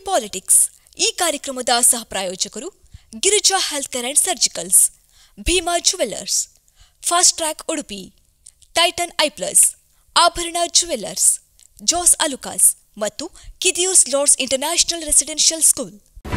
Politics ಈ ಕಾರ್ಯಕ್ರಮದ ಸಹ ಪ್ರಾಯೋಜಕರು Girija health care and surgicals Bhima jewellers fast track Udupi Titan eye plus Abharana jewellers Jos Alukkas ಮತ್ತು ಕಿದಿಯೂಸ್ ಲಾರ್ಡ್ಸ್ ಇಂಟರ್ನ್ಯಾಷನಲ್ ರೆಸಿಡೆನ್ಷಿಯಲ್ ಸ್ಕೂಲ್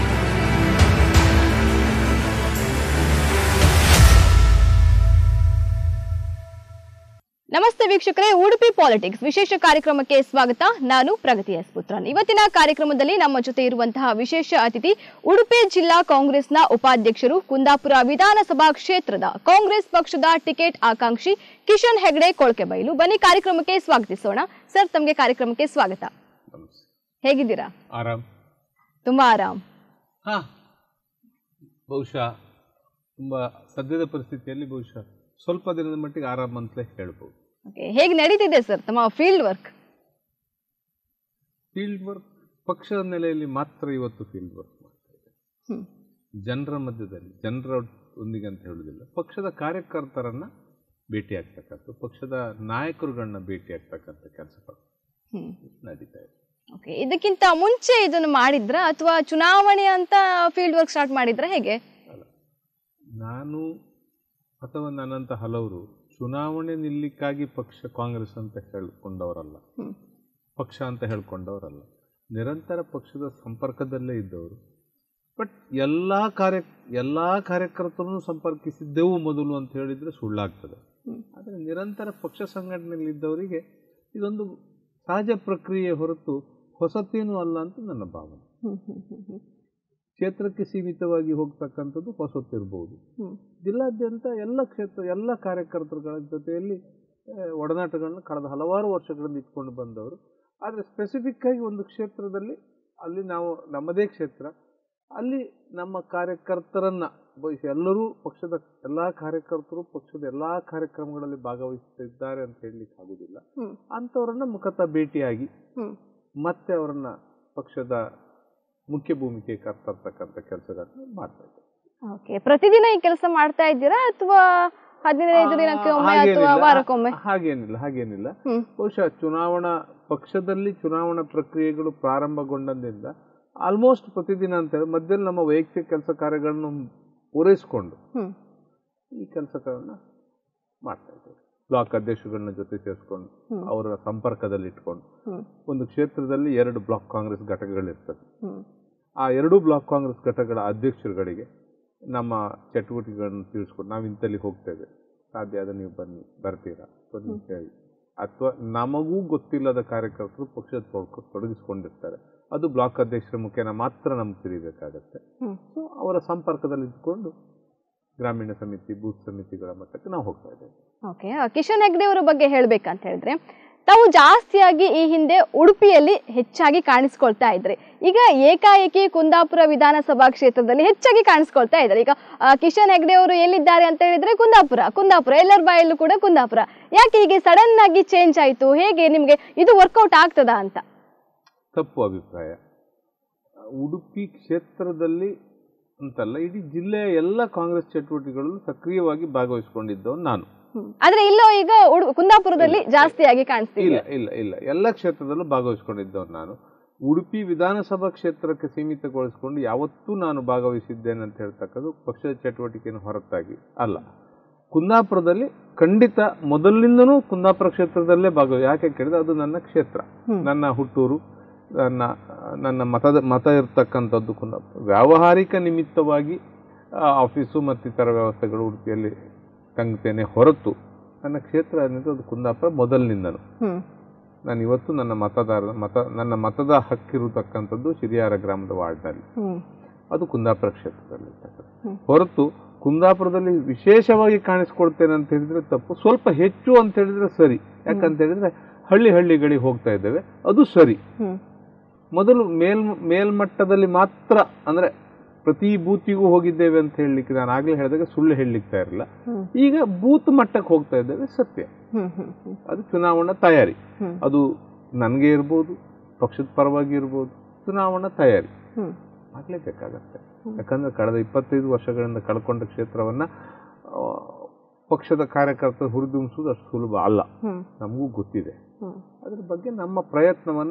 ನಮಸ್ತೆ ವೀಕ್ಷಕರೇ ಉಡುಪಿ ಪಾಲಿಟಿಕ್ಸ್ ವಿಶೇಷ ಕಾರ್ಯಕ್ರಮಕ್ಕೆ ಸ್ವಾಗತ ನಾನು ಪ್ರಗತಿ ಎಸ್ ಪುತ್ರನ್ ಇವತ್ತಿನ ಕಾರ್ಯಕ್ರಮದಲ್ಲಿ ನಮ್ಮ ಜೊತೆ ಇರುವಂತಹ ವಿಶೇಷ ಅತಿಥಿ ಉಡುಪಿ ಜಿಲ್ಲಾ ಕಾಂಗ್ರೆಸ್ನ ಉಪಾಧ್ಯಕ್ಷರು ಕುಂದಾಪುರ ವಿಧಾನಸಭಾ ಕ್ಷೇತ್ರದ ಕಾಂಗ್ರೆಸ್ ಪಕ್ಷದ ಟಿಕೆಟ್ ಆಕಾಂಕ್ಷಿ ಕಿಶನ್ ಹೆಗ್ಡೆ ಕೊಳ್ಕೆಬೈಲು ಬನ್ನಿ ಕಾರ್ಯಕ್ರಮಕ್ಕೆ ಸ್ವಾಗತಿಸೋಣ ಸರ್ ತಮಗೆ ಕಾರ್ಯಕ್ರಮಕ್ಕೆ ಸ್ವಾಗತ ನಮಸ್ತೆ ಹೇಗಿದ್ದೀರಾ ಆರಾಮ್ ತುಂಬಾ ಆರಾಮ್ ಹಾ ಬಹುಶಃ ತುಂಬ ಸದ್ಯದ ಪರಿಸ್ಥಿತಿಯಲ್ಲಿ ಬಹುಶಃ ಸ್ವಲ್ಪ ದಿನದ ಮಟ್ಟಿಗೆ ಆರಾಮ್ ಅಂತಲೇ ಹೇಳ್ಬೋದು Okay, ಹೇಗೆ ನಡೀತಿದೆ ಸರ್ ತಮ್ಮ ಫೀಲ್ಡ್ ವರ್ಕ್ ಫೀಲ್ಡ್ ವರ್ಕ್ ಪಕ್ಷದ ನೆಲೆಯಲ್ಲಿ ಮಾತ್ರ ಇವತ್ತು ಫೀಲ್ಡ್ ವರ್ಕ್ ಮಾಡ್ತಾ ಇದೆ ಹ್ಮ್ ಜನರ ಮಧ್ಯದಲ್ಲಿ ಜನರ ಒಂದಿಗೆ ಅಂತ ಹೇಳುವುದಿಲ್ಲ ಪಕ್ಷದ ಕಾರ್ಯಕರ್ತರನ್ನ ಭೇಟಿ ಆಗ್ತಕ್ಕಂಥ ಪಕ್ಷದ ನಾಯಕರುಗಳನ್ನ ಭೇಟಿ ಆಗ್ತಕ್ಕಂಥ ಕೆಲಸಗಳು ಹ್ಮ್ ನಡೀತಾ ಇದೆ ಓಕೆ ಇದಕ್ಕಿಂತ ಮುಂಚೆ ಇದನ್ನು ಮಾಡಿದ್ರ ಅಥವಾ ಚುನಾವಣೆ ಅಂತ ಫೀಲ್ಡ್ ವರ್ಕ್ ಸ್ಟಾರ್ಟ್ ಮಾಡಿದ್ರ ಹೇಗೆ ಅಲ್ಲ ನಾನು ಅಥವಾ ನನ್ನಂಥ ಹಲವರು ಚುನಾವಣೆ ನಿಲ್ಲಿಕ್ಕಾಗಿ ಪಕ್ಷ ಕಾಂಗ್ರೆಸ್ ಅಂತ ಹೇಳ್ಕೊಂಡವರಲ್ಲ ಹ್ಮ್. ಪಕ್ಷ ಅಂತ ಹೇಳ್ಕೊಂಡವರಲ್ಲ ನಿರಂತರ ಪಕ್ಷದ ಸಂಪರ್ಕದಲ್ಲೇ ಇದ್ದವರು ಬಟ್ ಎಲ್ಲ ಕಾರ್ಯ ಎಲ್ಲ ಕಾರ್ಯಕರ್ತರನ್ನು ಸಂಪರ್ಕಿಸಿದ್ದೆವು ಮೊದಲು ಅಂತ ಹೇಳಿದರೆ ಸುಳ್ಳಾಗ್ತದೆ ಹ್ಮ್. ಆದರೆ ನಿರಂತರ ಪಕ್ಷ ಸಂಘಟನೆಯಲ್ಲಿದ್ದವರಿಗೆ ಇದೊಂದು ಸಹಜ ಪ್ರಕ್ರಿಯೆ ಹೊರತು ಹೊಸತೇನೂ ಅಲ್ಲ ಅಂತ ನನ್ನ ಭಾವನೆ ಹ್ಮ್ ಹ್ಮ್ ಹ್ಮ್ ಹ್ಮ್ ಕ್ಷೇತ್ರಕ್ಕೆ ಸೀಮಿತವಾಗಿ ಹೋಗ್ತಕ್ಕಂಥದ್ದು ಹೊಸತಿರ್ಬೋದು ಹ್ಮ್. ಜಿಲ್ಲಾದ್ಯಂತ ಎಲ್ಲ ಕ್ಷೇತ್ರ ಎಲ್ಲ ಕಾರ್ಯಕರ್ತರುಗಳ ಜೊತೆಯಲ್ಲಿ ಆ, ಒಡನಾಟಗಳನ್ನ ಕಳೆದ ಹಲವಾರು ವರ್ಷಗಳಿಂದ ಇಟ್ಕೊಂಡು ಬಂದವರು ಆದರೆ ಸ್ಪೆಸಿಫಿಕ್ ಆಗಿ ಒಂದು ಕ್ಷೇತ್ರದಲ್ಲಿ ಅಲ್ಲಿ ನಾವು ನಮ್ಮದೇ ಕ್ಷೇತ್ರ ಅಲ್ಲಿ ನಮ್ಮ ಕಾರ್ಯಕರ್ತರನ್ನ ಬಹುಶಃ ಎಲ್ಲರೂ ಪಕ್ಷದ ಎಲ್ಲ ಕಾರ್ಯಕರ್ತರು ಪಕ್ಷದ ಎಲ್ಲ ಕಾರ್ಯಕ್ರಮಗಳಲ್ಲಿ ಭಾಗವಹಿಸುತ್ತಿದ್ದಾರೆ ಅಂತ ಹೇಳಲಿಕ್ಕೆ ಆಗುದಿಲ್ಲ ಹ್ಮ್. ಅಂಥವರನ್ನ ಮುಖತಃ ಭೇಟಿಯಾಗಿ ಹ್ಮ್. ಮತ್ತೆ ಅವರನ್ನ ಪಕ್ಷದ ಮುಖ್ಯ ಭೂಮಿಕೆ ತರ್ತಕ್ಕಂಥ ಕೆಲಸಗಳನ್ನ ಮಾಡ್ತಾ ಇದ್ದಾರೆ ಓಕೆ ಪ್ರತಿದಿನ ಈ ಕೆಲಸ ಮಾಡ್ತಾ ಇದ್ದೀರಾ ಅಥವಾ ಹದಿನೈದು ದಿನಕ್ಕೆ ಒಮ್ಮೆ ಅಥವಾ ಹಾಗೇನಿಲ್ಲ. ವಾರಕ್ಕೊಮ್ಮೆ ಹಾಗೇನಿಲ್ಲ ಹಾಗೇನಿಲ್ಲ ಹ್ಮ್ ಬಹುಶಃ ಚುನಾವಣಾ ಪಕ್ಷದಲ್ಲಿ ಚುನಾವಣಾ ಪ್ರಕ್ರಿಯೆಗಳು ಪ್ರಾರಂಭಗೊಂಡಂದಿಂದ ಆಲ್ಮೋಸ್ಟ್ ಪ್ರತಿದಿನ ಅಂತ ಹೇಳಿ ಮಧ್ಯದಲ್ಲಿ ನಮ್ಮ ವೈಯಕ್ತಿಕ ಕೆಲಸ ಕಾರ್ಯಗಳನ್ನು ಪೂರೈಸಿಕೊಂಡು ಹ್ಮ್ ಈ ಕೆಲಸಗಳನ್ನ ಮಾಡ್ತಾ ಇದ್ದೇವೆ ಬ್ಲಾಕ್ ಅಧ್ಯಕ್ಷಗಳನ್ನ ಜೊತೆ ಸೇರಿಸ್ಕೊಂಡು ಹ್ಮ್. ಅವರ ಸಂಪರ್ಕದಲ್ಲಿ ಇಟ್ಕೊಂಡು ಹ್ಮ್ ಒಂದು ಕ್ಷೇತ್ರದಲ್ಲಿ ಎರಡು ಬ್ಲಾಕ್ ಕಾಂಗ್ರೆಸ್ ಘಟಕಗಳಿರ್ತದೆ ಹ್ಮ್ ಆ ಎರಡೂ ಬ್ಲಾಕ್ ಕಾಂಗ್ರೆಸ್ ಘಟಕಗಳ ಅಧ್ಯಕ್ಷರುಗಳಿಗೆ ನಮ್ಮ ಚಟುವಟಿಕೆಗಳನ್ನು ತಿಳಿಸ್ಕೊಂಡು ನಾವು ಇಂತಲ್ಲಿ ಹೋಗ್ತೇವೆ ಸಾಧ್ಯ ಆದ ನೀವು ಬನ್ನಿ ಬರ್ತೀರಾ ಬನ್ನಿ ಹೇಳಿ ಅಥವಾ ನಮಗೂ ಗೊತ್ತಿಲ್ಲದ ಕಾರ್ಯಕರ್ತರು ಪಕ್ಷದ ತೊಡ್ಕೊ- ತೊಡಗಿಸ್ಕೊಂಡಿರ್ತಾರೆ ಅದು ಬ್ಲಾಕ್ ಅಧ್ಯಕ್ಷರ ಮುಖೇನ ಮಾತ್ರ ನಮ್ಗೆ ತಿಳಿಬೇಕಾಗತ್ತೆ ಹ್ಮ್. ಸೊ ಅವರ ಸಂಪರ್ಕದಲ್ಲಿ ಇದ್ಕೊಂಡು ಗ್ರಾಮೀಣ ಸಮಿತಿ ಬೂತ್ ಸಮಿತಿಗಳ ಮಟ್ಟಕ್ಕೆ ನಾವು ಹೋಗ್ತಾ ಇದ್ದೇವೆ ಓಕೆ ಕಿಶನ್ ಹೆಗ್ಡೆ ಅವರ ಬಗ್ಗೆ ಹೇಳ್ಬೇಕಂತ ಹೇಳಿದ್ರೆ ತಾವು ಜಾಸ್ತಿಯಾಗಿ ಈ ಹಿಂದೆ ಉಡುಪಿಯಲ್ಲಿ ಹೆಚ್ಚಾಗಿ ಕಾಣಿಸ್ಕೊಳ್ತಾ ಇದ್ರಿ ಈಗ ಏಕಾಏಕಿ ಕುಂದಾಪುರ ವಿಧಾನಸಭಾ ಕ್ಷೇತ್ರದಲ್ಲಿ ಹೆಚ್ಚಾಗಿ ಕಾಣಿಸ್ಕೊಳ್ತಾ ಇದ್ದಾರೆ ಈಗ ಆ, ಕಿಶನ್ ಹೆಗ್ಡೆ ಅವರು ಎಲ್ಲಿದ್ದಾರೆ ಅಂತ ಹೇಳಿದ್ರೆ ಕುಂದಾಪುರ ಕುಂದಾಪುರ ಎಲ್ಲರ ಬಾಯಲ್ಲೂ ಕೂಡ ಕುಂದಾಪುರ ಯಾಕೆ ಹೀಗೆ ಸಡನ್ ಆಗಿ ಚೇಂಜ್ ಆಯ್ತು ಹೇಗೆ ನಿಮ್ಗೆ ಇದು ವರ್ಕೌಟ್ ಆಗ್ತದಾ ಅಂತ ತಪ್ಪು ಅಭಿಪ್ರಾಯ ಉಡುಪಿ ಕ್ಷೇತ್ರದಲ್ಲಿ ಅಂತಲ್ಲ ಇಡೀ ಜಿಲ್ಲೆಯ ಎಲ್ಲ ಕಾಂಗ್ರೆಸ್ ಚಟುವಟಿಕೆಗಳಲ್ಲೂ ಸಕ್ರಿಯವಾಗಿ ಭಾಗವಹಿಸಿಕೊಂಡಿದ್ದವನು ನಾನು ಹ್ಮ್. ಆದ್ರೆ ಇಲ್ಲೋ ಈಗ ಉಡು- ಕುಂದಾಪುರದಲ್ಲಿ ಜಾಸ್ತಿಯಾಗಿ ಇಲ್ಲ ಕಾಣಿಸ್ತಿದೆ ಇಲ್ಲ ಇಲ್ಲ ಎಲ್ಲ ಕ್ಷೇತ್ರದಲ್ಲೂ ಭಾಗವಹಿಸಿಕೊಂಡಿದ್ದವನು ನಾನು ಉಡುಪಿ ವಿಧಾನಸಭಾ ಕ್ಷೇತ್ರಕ್ಕೆ ಸೀಮಿತಗೊಳಿಸಿಕೊಂಡು ಯಾವತ್ತೂ ನಾನು ಭಾಗವಹಿಸಿದ್ದೇನೆ ಅಂತ ಹೇಳ್ತಕ್ಕದ್ದು ಪಕ್ಷದ ಚಟುವಟಿಕೆಯನ್ನು ಹೊರತಾಗಿ ಅಲ್ಲ ಕುಂದಾಪುರದಲ್ಲಿ ಖಂಡಿತ ಮೊದಲಿನಿಂದನೂ ಕುಂದಾಪುರ ಕ್ಷೇತ್ರದಲ್ಲೇ ಭಾಗವ ಯಾಕೆ ಕೇಳಿದ್ರೆ ಅದು ನನ್ನ ಕ್ಷೇತ್ರ ಹ್ಮ್. ನನ್ನ ಹುಟ್ಟೂರು ನನ್ನ ನನ್ನ ಮತದ ಮತ ಇರ್ತಕ್ಕಂಥದ್ದು ಕುಂದಾಪುರ ವ್ಯಾವಹಾರಿಕ ನಿಮಿತ್ತವಾಗಿ ಆ, ಆಫೀಸು ಮತ್ತಿತರ ವ್ಯವಸ್ಥೆಗಳು ಉಡುಪಿಯಲ್ಲಿ ತಂಗ್ತೇನೆ ಹೊರತು ನನ್ನ ಕ್ಷೇತ್ರ ಅನ್ನೋದು ಅದು ಕುಂದಾಪುರ ಮೊದಲಿನಿಂದನು ಹ್ಮ್ ನಾನು ಇವತ್ತು ನನ್ನ ಮತದಾರ ಮತ ನನ್ನ ಮತದ ಹಕ್ಕಿರತಕ್ಕಂಥದ್ದು ಶಿರಿಯಾರ ಗ್ರಾಮದ ವಾರ್ಡ್ನಲ್ಲಿ ಹ್ಮ್ ಅದು ಕುಂದಾಪುರ ಕ್ಷೇತ್ರದಲ್ಲಿ ಹ್ಮ್. ಹೊರತು ಕುಂದಾಪುರದಲ್ಲಿ ವಿಶೇಷವಾಗಿ ಕಾಣಿಸ್ಕೊಳ್ತೇನೆ ಅಂತ ಹೇಳಿದ್ರೆ ತಪ್ಪು ಸ್ವಲ್ಪ ಹೆಚ್ಚು ಅಂತ ಹೇಳಿದ್ರೆ ಸರಿ ಯಾಕಂತ ಹೇಳಿದ್ರೆ ಹಳ್ಳಿ ಹಳ್ಳಿಗಳಿಗೆ ಹೋಗ್ತಾ ಇದ್ದೇವೆ ಅದು ಸರಿ ಹ್ಮ್ ಮೊದಲು ಮೇಲ್ ಮೇಲ್ಮಟ್ಟದಲ್ಲಿ ಮಾತ್ರ ಅಂದ್ರೆ ಪ್ರತಿ ಬೂತಿಗೂ ಹೋಗಿದ್ದೇವೆ ಅಂತ ಹೇಳಲಿಕ್ಕೆ ನಾನು ಆಗ್ಲೇ ಹೇಳಿದಾಗ ಸುಳ್ಳು ಹೇಳಲಿಕ್ತಾ ಇರಲಿಲ್ಲ ಹ್ಮ್. ಈಗ ಬೂತ್ ಮಟ್ಟಕ್ಕೆ ಹೋಗ್ತಾ ಇದ್ದೇವೆ ಸತ್ಯ ಹ್ಮ್ ಹ್ಮ್ ಹ್ಮ್ ಅದು ಚುನಾವಣಾ ತಯಾರಿ ಹ್ಮ್. ಅದು ನನಗೆ ಇರ್ಬೋದು ಪಕ್ಷದ ಪರವಾಗಿ ಇರ್ಬೋದು ಚುನಾವಣಾ ತಯಾರಿ ಹ್ಮ್ ಆಗಲೇಬೇಕಾಗತ್ತೆ ಯಾಕಂದ್ರೆ ಕಳೆದ ಇಪ್ಪತ್ತೈದು ವರ್ಷಗಳಿಂದ ಕಳ್ಕೊಂಡ ಕ್ಷೇತ್ರವನ್ನ ಆ, ಪಕ್ಷದ ಕಾರ್ಯಕರ್ತರು ಹುರಿದುಂಬಿಸುವುದು ಅಷ್ಟು ಸುಲಭ ಅಲ್ಲ ಹ್ಮ್ ನಮಗೂ ಗೊತ್ತಿದೆ ಹ್ಮ್ ಅದ್ರ ಬಗ್ಗೆ ನಮ್ಮ ಪ್ರಯತ್ನವನ್ನ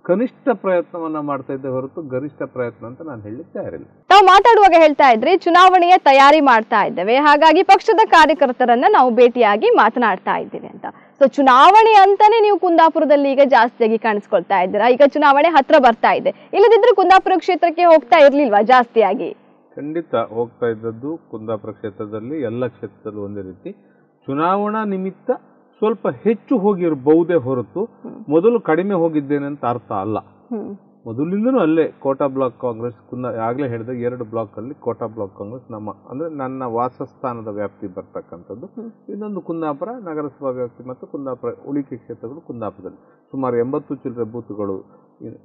ಕನಿಷ್ಠ ಪ್ರಯತ್ನವನ್ನ ಮಾಡ್ತಾ ಇದ್ದೆ ಹೊರತು ಗರಿಷ್ಠ ಪ್ರಯತ್ನ ಅಂತ ನಾನು ಹೇಳಲಿಕ್ಕೆ ತಯಾರಿಲ್ಲ ತಾವು ಮಾತಾಡುವಾಗ ಹೇಳ್ತಾ ಇದ್ರಿ ಚುನಾವಣೆಯ ತಯಾರಿ ಮಾಡ್ತಾ ಇದ್ದೇವೆ ಹಾಗಾಗಿ ಪಕ್ಷದ ಕಾರ್ಯಕರ್ತರನ್ನ ನಾವು ಭೇಟಿಯಾಗಿ ಮಾತನಾಡ್ತಾ ಇದ್ದೀವಿ ಅಂತ ಸೊ ಚುನಾವಣೆ ಅಂತಾನೆ ನೀವು ಕುಂದಾಪುರದಲ್ಲಿ ಈಗ ಜಾಸ್ತಿಯಾಗಿ ಕಾಣಿಸ್ಕೊಳ್ತಾ ಇದ್ದೀರಾ ಈಗ ಚುನಾವಣೆ ಹತ್ರ ಬರ್ತಾ ಇದೆ ಇಲ್ಲದಿದ್ರೆ ಕುಂದಾಪುರ ಕ್ಷೇತ್ರಕ್ಕೆ ಹೋಗ್ತಾ ಇರ್ಲಿಲ್ವಾ ಜಾಸ್ತಿಯಾಗಿ ಖಂಡಿತ ಹೋಗ್ತಾ ಇದ್ದದ್ದು ಕುಂದಾಪುರ ಕ್ಷೇತ್ರದಲ್ಲಿ ಎಲ್ಲ ಕ್ಷೇತ್ರದಲ್ಲೂ ಒಂದೇ ರೀತಿ ಚುನಾವಣಾ ನಿಮಿತ್ತ ಸ್ವಲ್ಪ ಹೆಚ್ಚು ಹೋಗಿರಬಹುದೇ ಹೊರತು ಮೊದಲು ಕಡಿಮೆ ಹೋಗಿದ್ದೇನೆ ಅಂತ ಅರ್ಥ ಅಲ್ಲ ಹ್ಮ್ ಮೊದಲಿಂದನೂ ಅಲ್ಲೇ ಕೋಟಾ ಬ್ಲಾಕ್ ಕಾಂಗ್ರೆಸ್ ಕುಂದ ಆಗಲೇ ಹೇಳಿದ ಎರಡು ಬ್ಲಾಕ್ ಅಲ್ಲಿ ಕೋಟಾ ಬ್ಲಾಕ್ ಕಾಂಗ್ರೆಸ್ ನಮ್ಮ ಅಂದ್ರೆ ನನ್ನ ವಾಸಸ್ಥಾನದ ವ್ಯಾಪ್ತಿ ಬರ್ತಕ್ಕಂಥದ್ದು ಇನ್ನೊಂದು ಕುಂದಾಪುರ ನಗರಸಭಾ ವ್ಯಾಪ್ತಿ ಮತ್ತು ಕುಂದಾಪುರ ಉಳಿಕೆ ಕ್ಷೇತ್ರಗಳು ಕುಂದಾಪುರದಲ್ಲಿ ಸುಮಾರು ಎಂಬತ್ತು ಚಿಲ್ಲರೆ ಬೂತ್ಗಳು ಇ-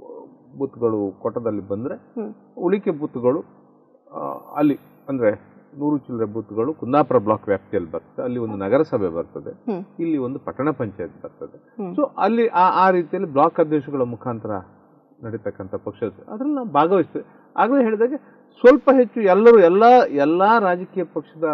ಬೂತ್ಗಳು ಕೋಟದಲ್ಲಿ ಬಂದ್ರೆ ಹ್ಮ್. ಉಳಿಕೆ ಬೂತ್ಗಳು ಆ, ಅಲ್ಲಿ ಅಂದ್ರೆ ನೂರು ಚಿಲ್ಲರೆ ಬೂತ್ಗಳು ಕುಂದಾಪುರ ಬ್ಲಾಕ್ ವ್ಯಾಪ್ತಿಯಲ್ಲಿ ಬರ್ತದೆ ಅಲ್ಲಿ ಒಂದು ನಗರಸಭೆ ಬರ್ತದೆ ಹ್ಮ್. ಇಲ್ಲಿ ಒಂದು ಪಟ್ಟಣ ಪಂಚಾಯತ್ ಬರ್ತದೆ ಹ್ಮ್. ಸೊ ಅಲ್ಲಿ ಆ ಆ ರೀತಿಯಲ್ಲಿ ಬ್ಲಾಕ್ ಅಧ್ಯಕ್ಷಗಳ ಮುಖಾಂತರ ನಡೀತಕ್ಕಂಥ ಪಕ್ಷ ಅದ್ರಲ್ಲಿ ನಾವು ಭಾಗವಹಿಸ್ತೇವೆ ಆಗಲೇ ಹೇಳಿದಾಗೆ ಸ್ವಲ್ಪ ಹೆಚ್ಚು ಎಲ್ಲರೂ ಎಲ್ಲ ಎಲ್ಲ ರಾಜಕೀಯ ಪಕ್ಷದ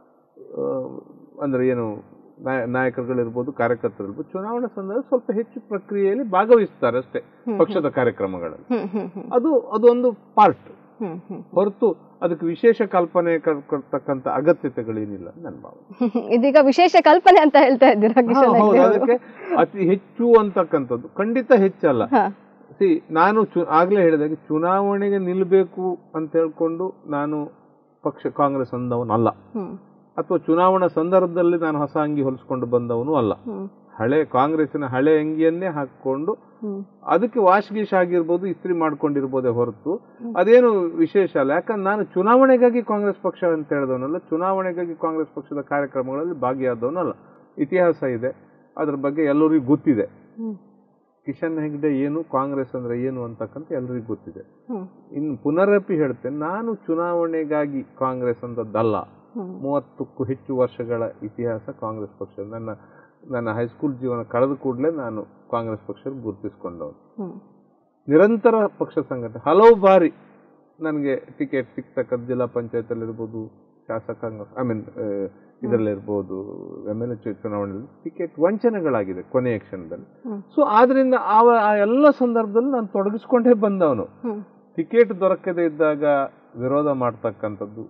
ಆ, ಅಂದ್ರೆ ಏನು ನಾಯ- ನಾಯಕರುಗಳಿರ್ಬೋದು ಕಾರ್ಯಕರ್ತರಿರ್ಬೋದು ಚುನಾವಣಾ ಸಂದರ್ಭ ಸ್ವಲ್ಪ ಹೆಚ್ಚು ಪ್ರಕ್ರಿಯೆಯಲ್ಲಿ ಭಾಗವಹಿಸ್ತಾರೆ ಅಷ್ಟೇ ಪಕ್ಷದ ಕಾರ್ಯಕ್ರಮಗಳಲ್ಲಿ ಹ್ಮ್ ಹ್ಮ್ ಹ್ಮ್ ಅದು ಅದೊಂದು ಪಾರ್ಟ್ ಹ್ಮ್ ಹ್ಮ್ ಹೊರತು ಅದಕ್ಕೆ ವಿಶೇಷ ಕಲ್ಪನೆ ಕರ್- ಕೊಡ್ತಕ್ಕಂಥ ಅಗತ್ಯತೆಗಳೇನಿಲ್ಲ ನನ್ನ ಭಾವನೆ ಹ್ಮ್. ಇದೀಗ ವಿಶೇಷ ಕಲ್ಪನೆ ಅಂತ ಹೇಳ್ತಾ ಇದ್ದೀರಾ ಹಾ, ಕಿಶನ್ ಹೌದು ಹೆಗ್ಡೆ ಅವರು. ಅದಕ್ಕೆ ಅತಿ ಹೆಚ್ಚು ಅಂತಕ್ಕಂಥದ್ದು ಖಂಡಿತ ಹೆಚ್ಚಲ್ಲ ಹಾ. ಸಿ ನಾನು ಚು ಆಗ್ಲೇ ಹೇಳಿದಾಗೆ ಚುನಾವಣೆಗೆ ನಿಲ್ಲಬೇಕು ಅಂತ ಹೇಳ್ಕೊಂಡು ನಾನು ಪಕ್ಷ ಕಾಂಗ್ರೆಸ್ ಅಂದವನಲ್ಲ ಹ್ಮ್ ಅಥವಾ ಚುನಾವಣಾ ಸಂದರ್ಭದಲ್ಲಿ ನಾನು ಹೊಸ ಅಂಗಿ ಹೊಲಿಸ್ಕೊಂಡು ಬಂದವನು ಅಲ್ಲ ಹ್ಮ್ ಹಳೆ ಕಾಂಗ್ರೆಸ್ಸಿನ ಹಳೆ ಅಂಗಿಯನ್ನೇ ಹಾಕೊಂಡು ಹ್ಮ್ ಅದಕ್ಕೆ ವಾಶ್ ಗೀಶ್ ಆಗಿರ್ಬೋದು ಇಸ್ತ್ರಿ ಮಾಡ್ಕೊಂಡಿರ್ಬೋದೇ ಹೊರತು ಅದೇನು ವಿಶೇಷ ಅಲ್ಲ ಯಾಕಂದ್ರೆ ನಾನು ಚುನಾವಣೆಗಾಗಿ ಕಾಂಗ್ರೆಸ್ ಪಕ್ಷ ಅಂತ ಹೇಳಿದವನಲ್ಲ ಚುನಾವಣೆಗಾಗಿ ಕಾಂಗ್ರೆಸ್ ಪಕ್ಷದ ಕಾರ್ಯಕ್ರಮಗಳಲ್ಲಿ ಭಾಗಿಯಾದವನಲ್ಲ ಇತಿಹಾಸ ಇದೆ ಅದ್ರ ಬಗ್ಗೆ ಎಲ್ಲರಿಗೂ ಗೊತ್ತಿದೆ ಹ್ಮ್ ಕಿಶನ್ ಹೆಗ್ಡೆ ಏನು ಕಾಂಗ್ರೆಸ್ ಅಂದ್ರೆ ಏನು ಅಂತಕ್ಕಂಥ ಎಲ್ಲರಿಗೂ ಗೊತ್ತಿದೆ ಹ್ಮ್ ಇನ್ನು ಪುನರಪಿ ಹೇಳ್ತೇನೆ ನಾನು ಚುನಾವಣೆಗಾಗಿ ಕಾಂಗ್ರೆಸ್ ಅಂತದ್ದಲ್ಲ ಹ್ಮ್ ಮೂವತ್ತಕ್ಕೂ ಹೆಚ್ಚು ವರ್ಷಗಳ ಇತಿಹಾಸ ಕಾಂಗ್ರೆಸ್ ಪಕ್ಷ ನನ್ನ ನನ್ನ ಹೈಸ್ಕೂಲ್ ಜೀವನ ಕಳೆದ ಕೂಡಲೇ ನಾನು ಕಾಂಗ್ರೆಸ್ ಪಕ್ಷ ಗುರುತಿಸ್ಕೊಂಡವನು ಹ್ಮ್ ನಿರಂತರ ಪಕ್ಷ ಸಂಘಟನೆ ಹಲವು ಬಾರಿ ನನಗೆ ಟಿಕೆಟ್ ಸಿಗ್ತಕ್ಕಂಥ ಜಿಲ್ಲಾ ಪಂಚಾಯತಲ್ಲಿರ್ಬೋದು ಶಾಸಕಾಂಗ ಐ ಮೀನ್ ಇದರಲ್ಲಿರ್ಬೋದು ಎಮ್ ಎಲ್ ಎ ಚುನಾವಣೆಯಲ್ಲಿ ಟಿಕೆಟ್ ವಂಚನೆಗಳಾಗಿದೆ ಕೊನೆಯ ಕ್ಷಣದಲ್ಲಿ ಹ್ಮ್. ಸೊ ಆದ್ರಿಂದ ಆವ ಆ ಎಲ್ಲ ಸಂದರ್ಭದಲ್ಲಿ ನಾನು ತೊಡಗಿಸ್ಕೊಂಡೇ ಬಂದವನು ಹ್ಮ್ ಟಿಕೆಟ್ ದೊರಕದೇ ಇದ್ದಾಗ ವಿರೋಧ ಮಾಡ್ತಕ್ಕಂಥದ್ದು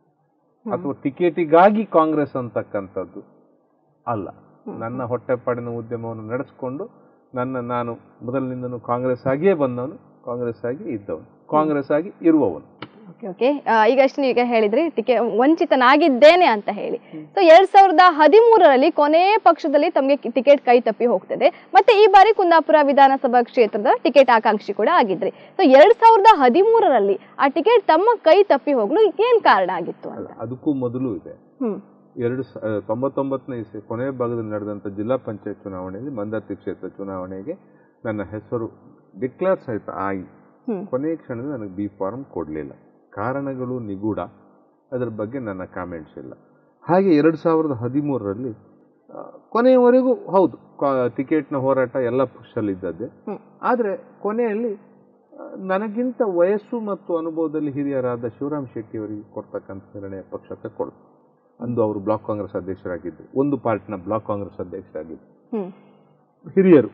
ಅಥವಾ ಟಿಕೆಟಿಗಾಗಿ ಕಾಂಗ್ರೆಸ್ ಅಂತಕ್ಕಂಥದ್ದು ಅಲ್ಲ ನನ್ನ ಹೊಟ್ಟೆಪಾಡಿನ ಉದ್ಯಮವನ್ನು ನಡೆಸಿಕೊಂಡು ನನ್ನ ನಾನು ಮೊದಲಿನಿಂದನೂ ಕಾಂಗ್ರೆಸ್ ಆಗಿಯೇ ಬಂದವನು ಕಾಂಗ್ರೆಸ್ ಆಗಿ ಇದ್ದವನು ಕಾಂಗ್ರೆಸ್ ಆಗಿ ಇರುವವನು ಓಕೆ ಓಕೆ ಈಗ ಅಷ್ಟು ನೀವು ಈಗ ಹೇಳಿದ್ರಿ ಟಿಕೆ ವಂಚಿತನಾಗಿದ್ದೇನೆ ಅಂತ ಹೇಳಿ ಸೊ ಎರಡ್ ಸಾವಿರದ ಹದಿಮೂರರಲ್ಲಿ ಕೊನೆ ಪಕ್ಷದಲ್ಲಿ ತಮಗೆ ಟಿಕೆಟ್ ಕೈ ತಪ್ಪಿ ಹೋಗ್ತದೆ ಮತ್ತೆ ಈ ಬಾರಿ ಕುಂದಾಪುರ ವಿಧಾನಸಭಾ ಕ್ಷೇತ್ರದ ಟಿಕೆಟ್ ಆಕಾಂಕ್ಷಿ ಕೂಡ ಆಗಿದ್ರಿ ಸೊ ಎರಡ್ ಸಾವಿರದ ಹದಿಮೂರರಲ್ಲಿ ಆ ಟಿಕೆಟ್ ತಮ್ಮ ಕೈ ತಪ್ಪಿ ಹೋಗ್ಲು ಏನ್ ಕಾರಣ ಆಗಿತ್ತು ಅಲ್ಲ ಅಂತ ಅದಕ್ಕೂ ಮೊದಲು ಇದೆ ಹ್ಮ್ ಎರಡು ಸ- ಆ, ತೊಂಬತ್ತೊಂಬತ್ತನೇ ಇಸ್ವಿ ಕೊನೆಯ ಭಾಗದಲ್ಲಿ ನಡೆದಂಥ ಜಿಲ್ಲಾ ಪಂಚಾಯತ್ ಚುನಾವಣೆಯಲ್ಲಿ ಮಂದಾರ್ತಿ ಕ್ಷೇತ್ರ ಚುನಾವಣೆಗೆ ನನ್ನ ಹೆಸರು ಡಿಕ್ಲೇರ್ ಸಹಿತ ಆಗಿ ಹ್ಮ್ ಕೊನೆಯ ಕ್ಷಣದಲ್ಲಿ ನನಗೆ ಬಿ ಫಾರ್ಮ್ ಕೊಡಲಿಲ್ಲ ಕಾರಣಗಳು ನಿಗೂಢ ಅದರ ಬಗ್ಗೆ ನನ್ನ ಕಾಮೆಂಟ್ಸ್ ಇಲ್ಲ ಹಾಗೆ ಎರಡು ಸಾವಿರದ ಹದಿಮೂರರಲ್ಲಿ ಆ, ಕೊನೆಯವರೆಗೂ ಹೌದು ಕಾ- ಟಿಕೆಟ್ನ ಹೋರಾಟ ಎಲ್ಲ ಪಕ್ಷದಲ್ಲಿದ್ದದ್ದೇ ಹ್ಮ್. ಆದರೆ ಕೊನೆಯಲ್ಲಿ ಆ, ನನಗಿಂತ ವಯಸ್ಸು ಮತ್ತು ಅನುಭವದಲ್ಲಿ ಹಿರಿಯರಾದ ಶಿವರಾಮ್ ಶೆಟ್ಟಿ ಅವರಿಗೆ ಕೊಡ್ತಕ್ಕಂಥ ನಿರ್ಣಯ ಪಕ್ಷಕ್ಕೆ ಕೊಡ್ತು ಅಂದು ಅವರು ಬ್ಲಾಕ್ ಕಾಂಗ್ರೆಸ್ ಅಧ್ಯಕ್ಷರಾಗಿದ್ದರು ಒಂದು ಪಾರ್ಟಿನ ಬ್ಲಾಕ್ ಕಾಂಗ್ರೆಸ್ ಅಧ್ಯಕ್ಷರಾಗಿದ್ದರು ಹ್ಮ್ ಹಿರಿಯರು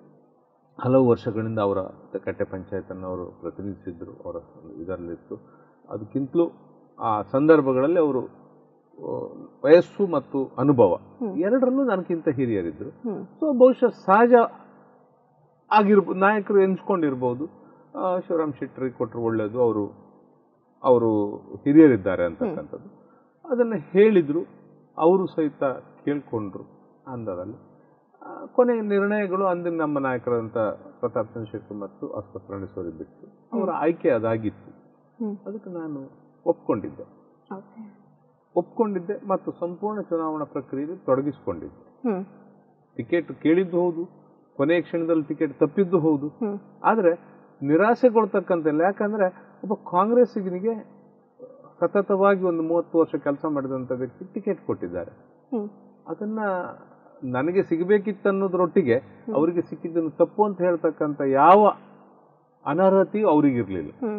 ಹಲವು ವರ್ಷಗಳಿಂದ ಅವರ ಕಟ್ಟೆ ಪಂಚಾಯತನ್ನು ಅವರು ಪ್ರತಿನಿಧಿಸಿದ್ರು ಅವರ ಇದರಲ್ಲಿತ್ತು ಅದಕ್ಕಿಂತಲೂ ಆ ಸಂದರ್ಭಗಳಲ್ಲಿ ಅವರು ಆ, ವಯಸ್ಸು ಮತ್ತು ಅನುಭವ ಹ್ಮ್. ಎರಡರಲ್ಲೂ ನನಗಿಂತ ಹಿರಿಯರಿದ್ರು ಹ್ಮ್ ಸೊ ಬಹುಶಃ ಸಹಜ ಆಗಿರ್ಬೋದು ನಾಯಕರು ಎನ್ಸ್ಕೊಂಡಿರ್ಬೋದು ಆ, ಶಿವರಾಮ್ ಶೆಟ್ಟರಿಗೆ ಕೊಟ್ಟರು ಒಳ್ಳೆಯದು ಅವರು ಅವರು ಹಿರಿಯರಿದ್ದಾರೆ ಅಂತಕ್ಕಂಥದ್ದು ಅದನ್ನು ಹೇಳಿದ್ರು ಅವರು ಸಹಿತ ಕೇಳ್ಕೊಂಡ್ರು ಅಂದರಲ್ಲಿ ಆ, ಕೊನೆಯ ನಿರ್ಣಯಗಳು ಅಂದಿನ ನಮ್ಮ ನಾಯಕರಾದಂಥ ಪ್ರತಾಪ್ ಚಂದ್ರ ಶೆಟ್ಟಿ ಮತ್ತು ಅಶ್ವಥ್ ರಣೇಶ್ವರಿ ಬಿಟ್ಟು ಅವರ ಆಯ್ಕೆ ಅದಾಗಿತ್ತು ಹ್ಮ್ ಅದಕ್ಕೆ ನಾನು ಒಪ್ಕೊಂಡಿದ್ದೆ ಓಕೆ ಒಪ್ಕೊಂಡಿದ್ದೆ ಮತ್ತು ಸಂಪೂರ್ಣ ಚುನಾವಣಾ ಪ್ರಕ್ರಿಯೆಯಲ್ಲಿ ತೊಡಗಿಸಿಕೊಂಡಿದ್ದೆ ಹ್ಮ್ ಟಿಕೆಟ್ ಕೇಳಿದ್ದು ಹೌದು ಕೊನೆಯ ಕ್ಷಣದಲ್ಲಿ ಟಿಕೆಟ್ ತಪ್ಪಿದ್ದು ಹೌದು ಹ್ಮ್ ಆದರೆ ನಿರಾಸೆಗೊಳ್ತಕ್ಕಂತಿಲ್ಲ ಯಾಕಂದ್ರೆ ಒಬ್ಬ ಕಾಂಗ್ರೆಸ್ಸಿಗನಿಗೆ ಸತತವಾಗಿ ಒಂದು ಮೂವತ್ತು ವರ್ಷ ಕೆಲಸ ಮಾಡಿದಂಥ ವ್ಯಕ್ತಿ ಟಿಕೆಟ್ ಕೊಟ್ಟಿದ್ದಾರೆ ಹ್ಮ್ ಅದನ್ನ ನನಗೆ ಸಿಗಬೇಕಿತ್ತು ಅನ್ನೋದ್ರೊಟ್ಟಿಗೆ ಅವರಿಗೆ ಸಿಕ್ಕಿದ್ದನ್ನು ತಪ್ಪು ಅಂತ ಹೇಳ್ತಕ್ಕಂಥ ಯಾವ ಅನರ್ಹತೆಯೂ ಅವರಿಗಿರಲಿಲ್ಲ ಹ್ಮ್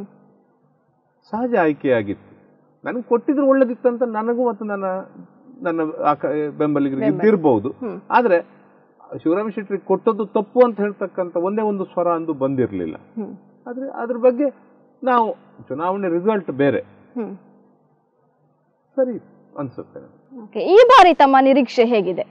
ಸಹಜ ಆಯ್ಕೆಯಾಗಿತ್ತು ನನಗೆ ಕೊಟ್ಟಿದ್ರು ಒಳ್ಳೇದಿತ್ತಂತ ನನಗೂ ಮತ್ತು ನನ್ನ ನನ್ನ ಆಕ- ಬೆಂಬಲಿಗರಿಗೆ ಇದ್ದಿರಬಹುದು ಹ್ಮ್. ಆದರೆ ಶಿವರಾಮ ಶೆಟ್ಟಿ ಕೊಟ್ಟದ್ದು ತಪ್ಪು ಅಂತ ಹೇಳ್ತಕ್ಕಂಥ ಒಂದೇ ಒಂದು ಸ್ವರ ಅಂದು ಬಂದಿರಲಿಲ್ಲ ಹ್ಮ್ ಆದ್ರೆ ಅದ್ರ ಬಗ್ಗೆ ನಾವು ಚುನಾವಣೆ ರಿಸಲ್ಟ್ ಬೇರೆ ಹ್ಮ್ ಸರಿ ಅನ್ಸುತ್ತೆ ನನಗೆ. ಓಕೆ ಈ ಬಾರಿ ತಮ್ಮ ನಿರೀಕ್ಷೆ ಹೇಗಿದೆ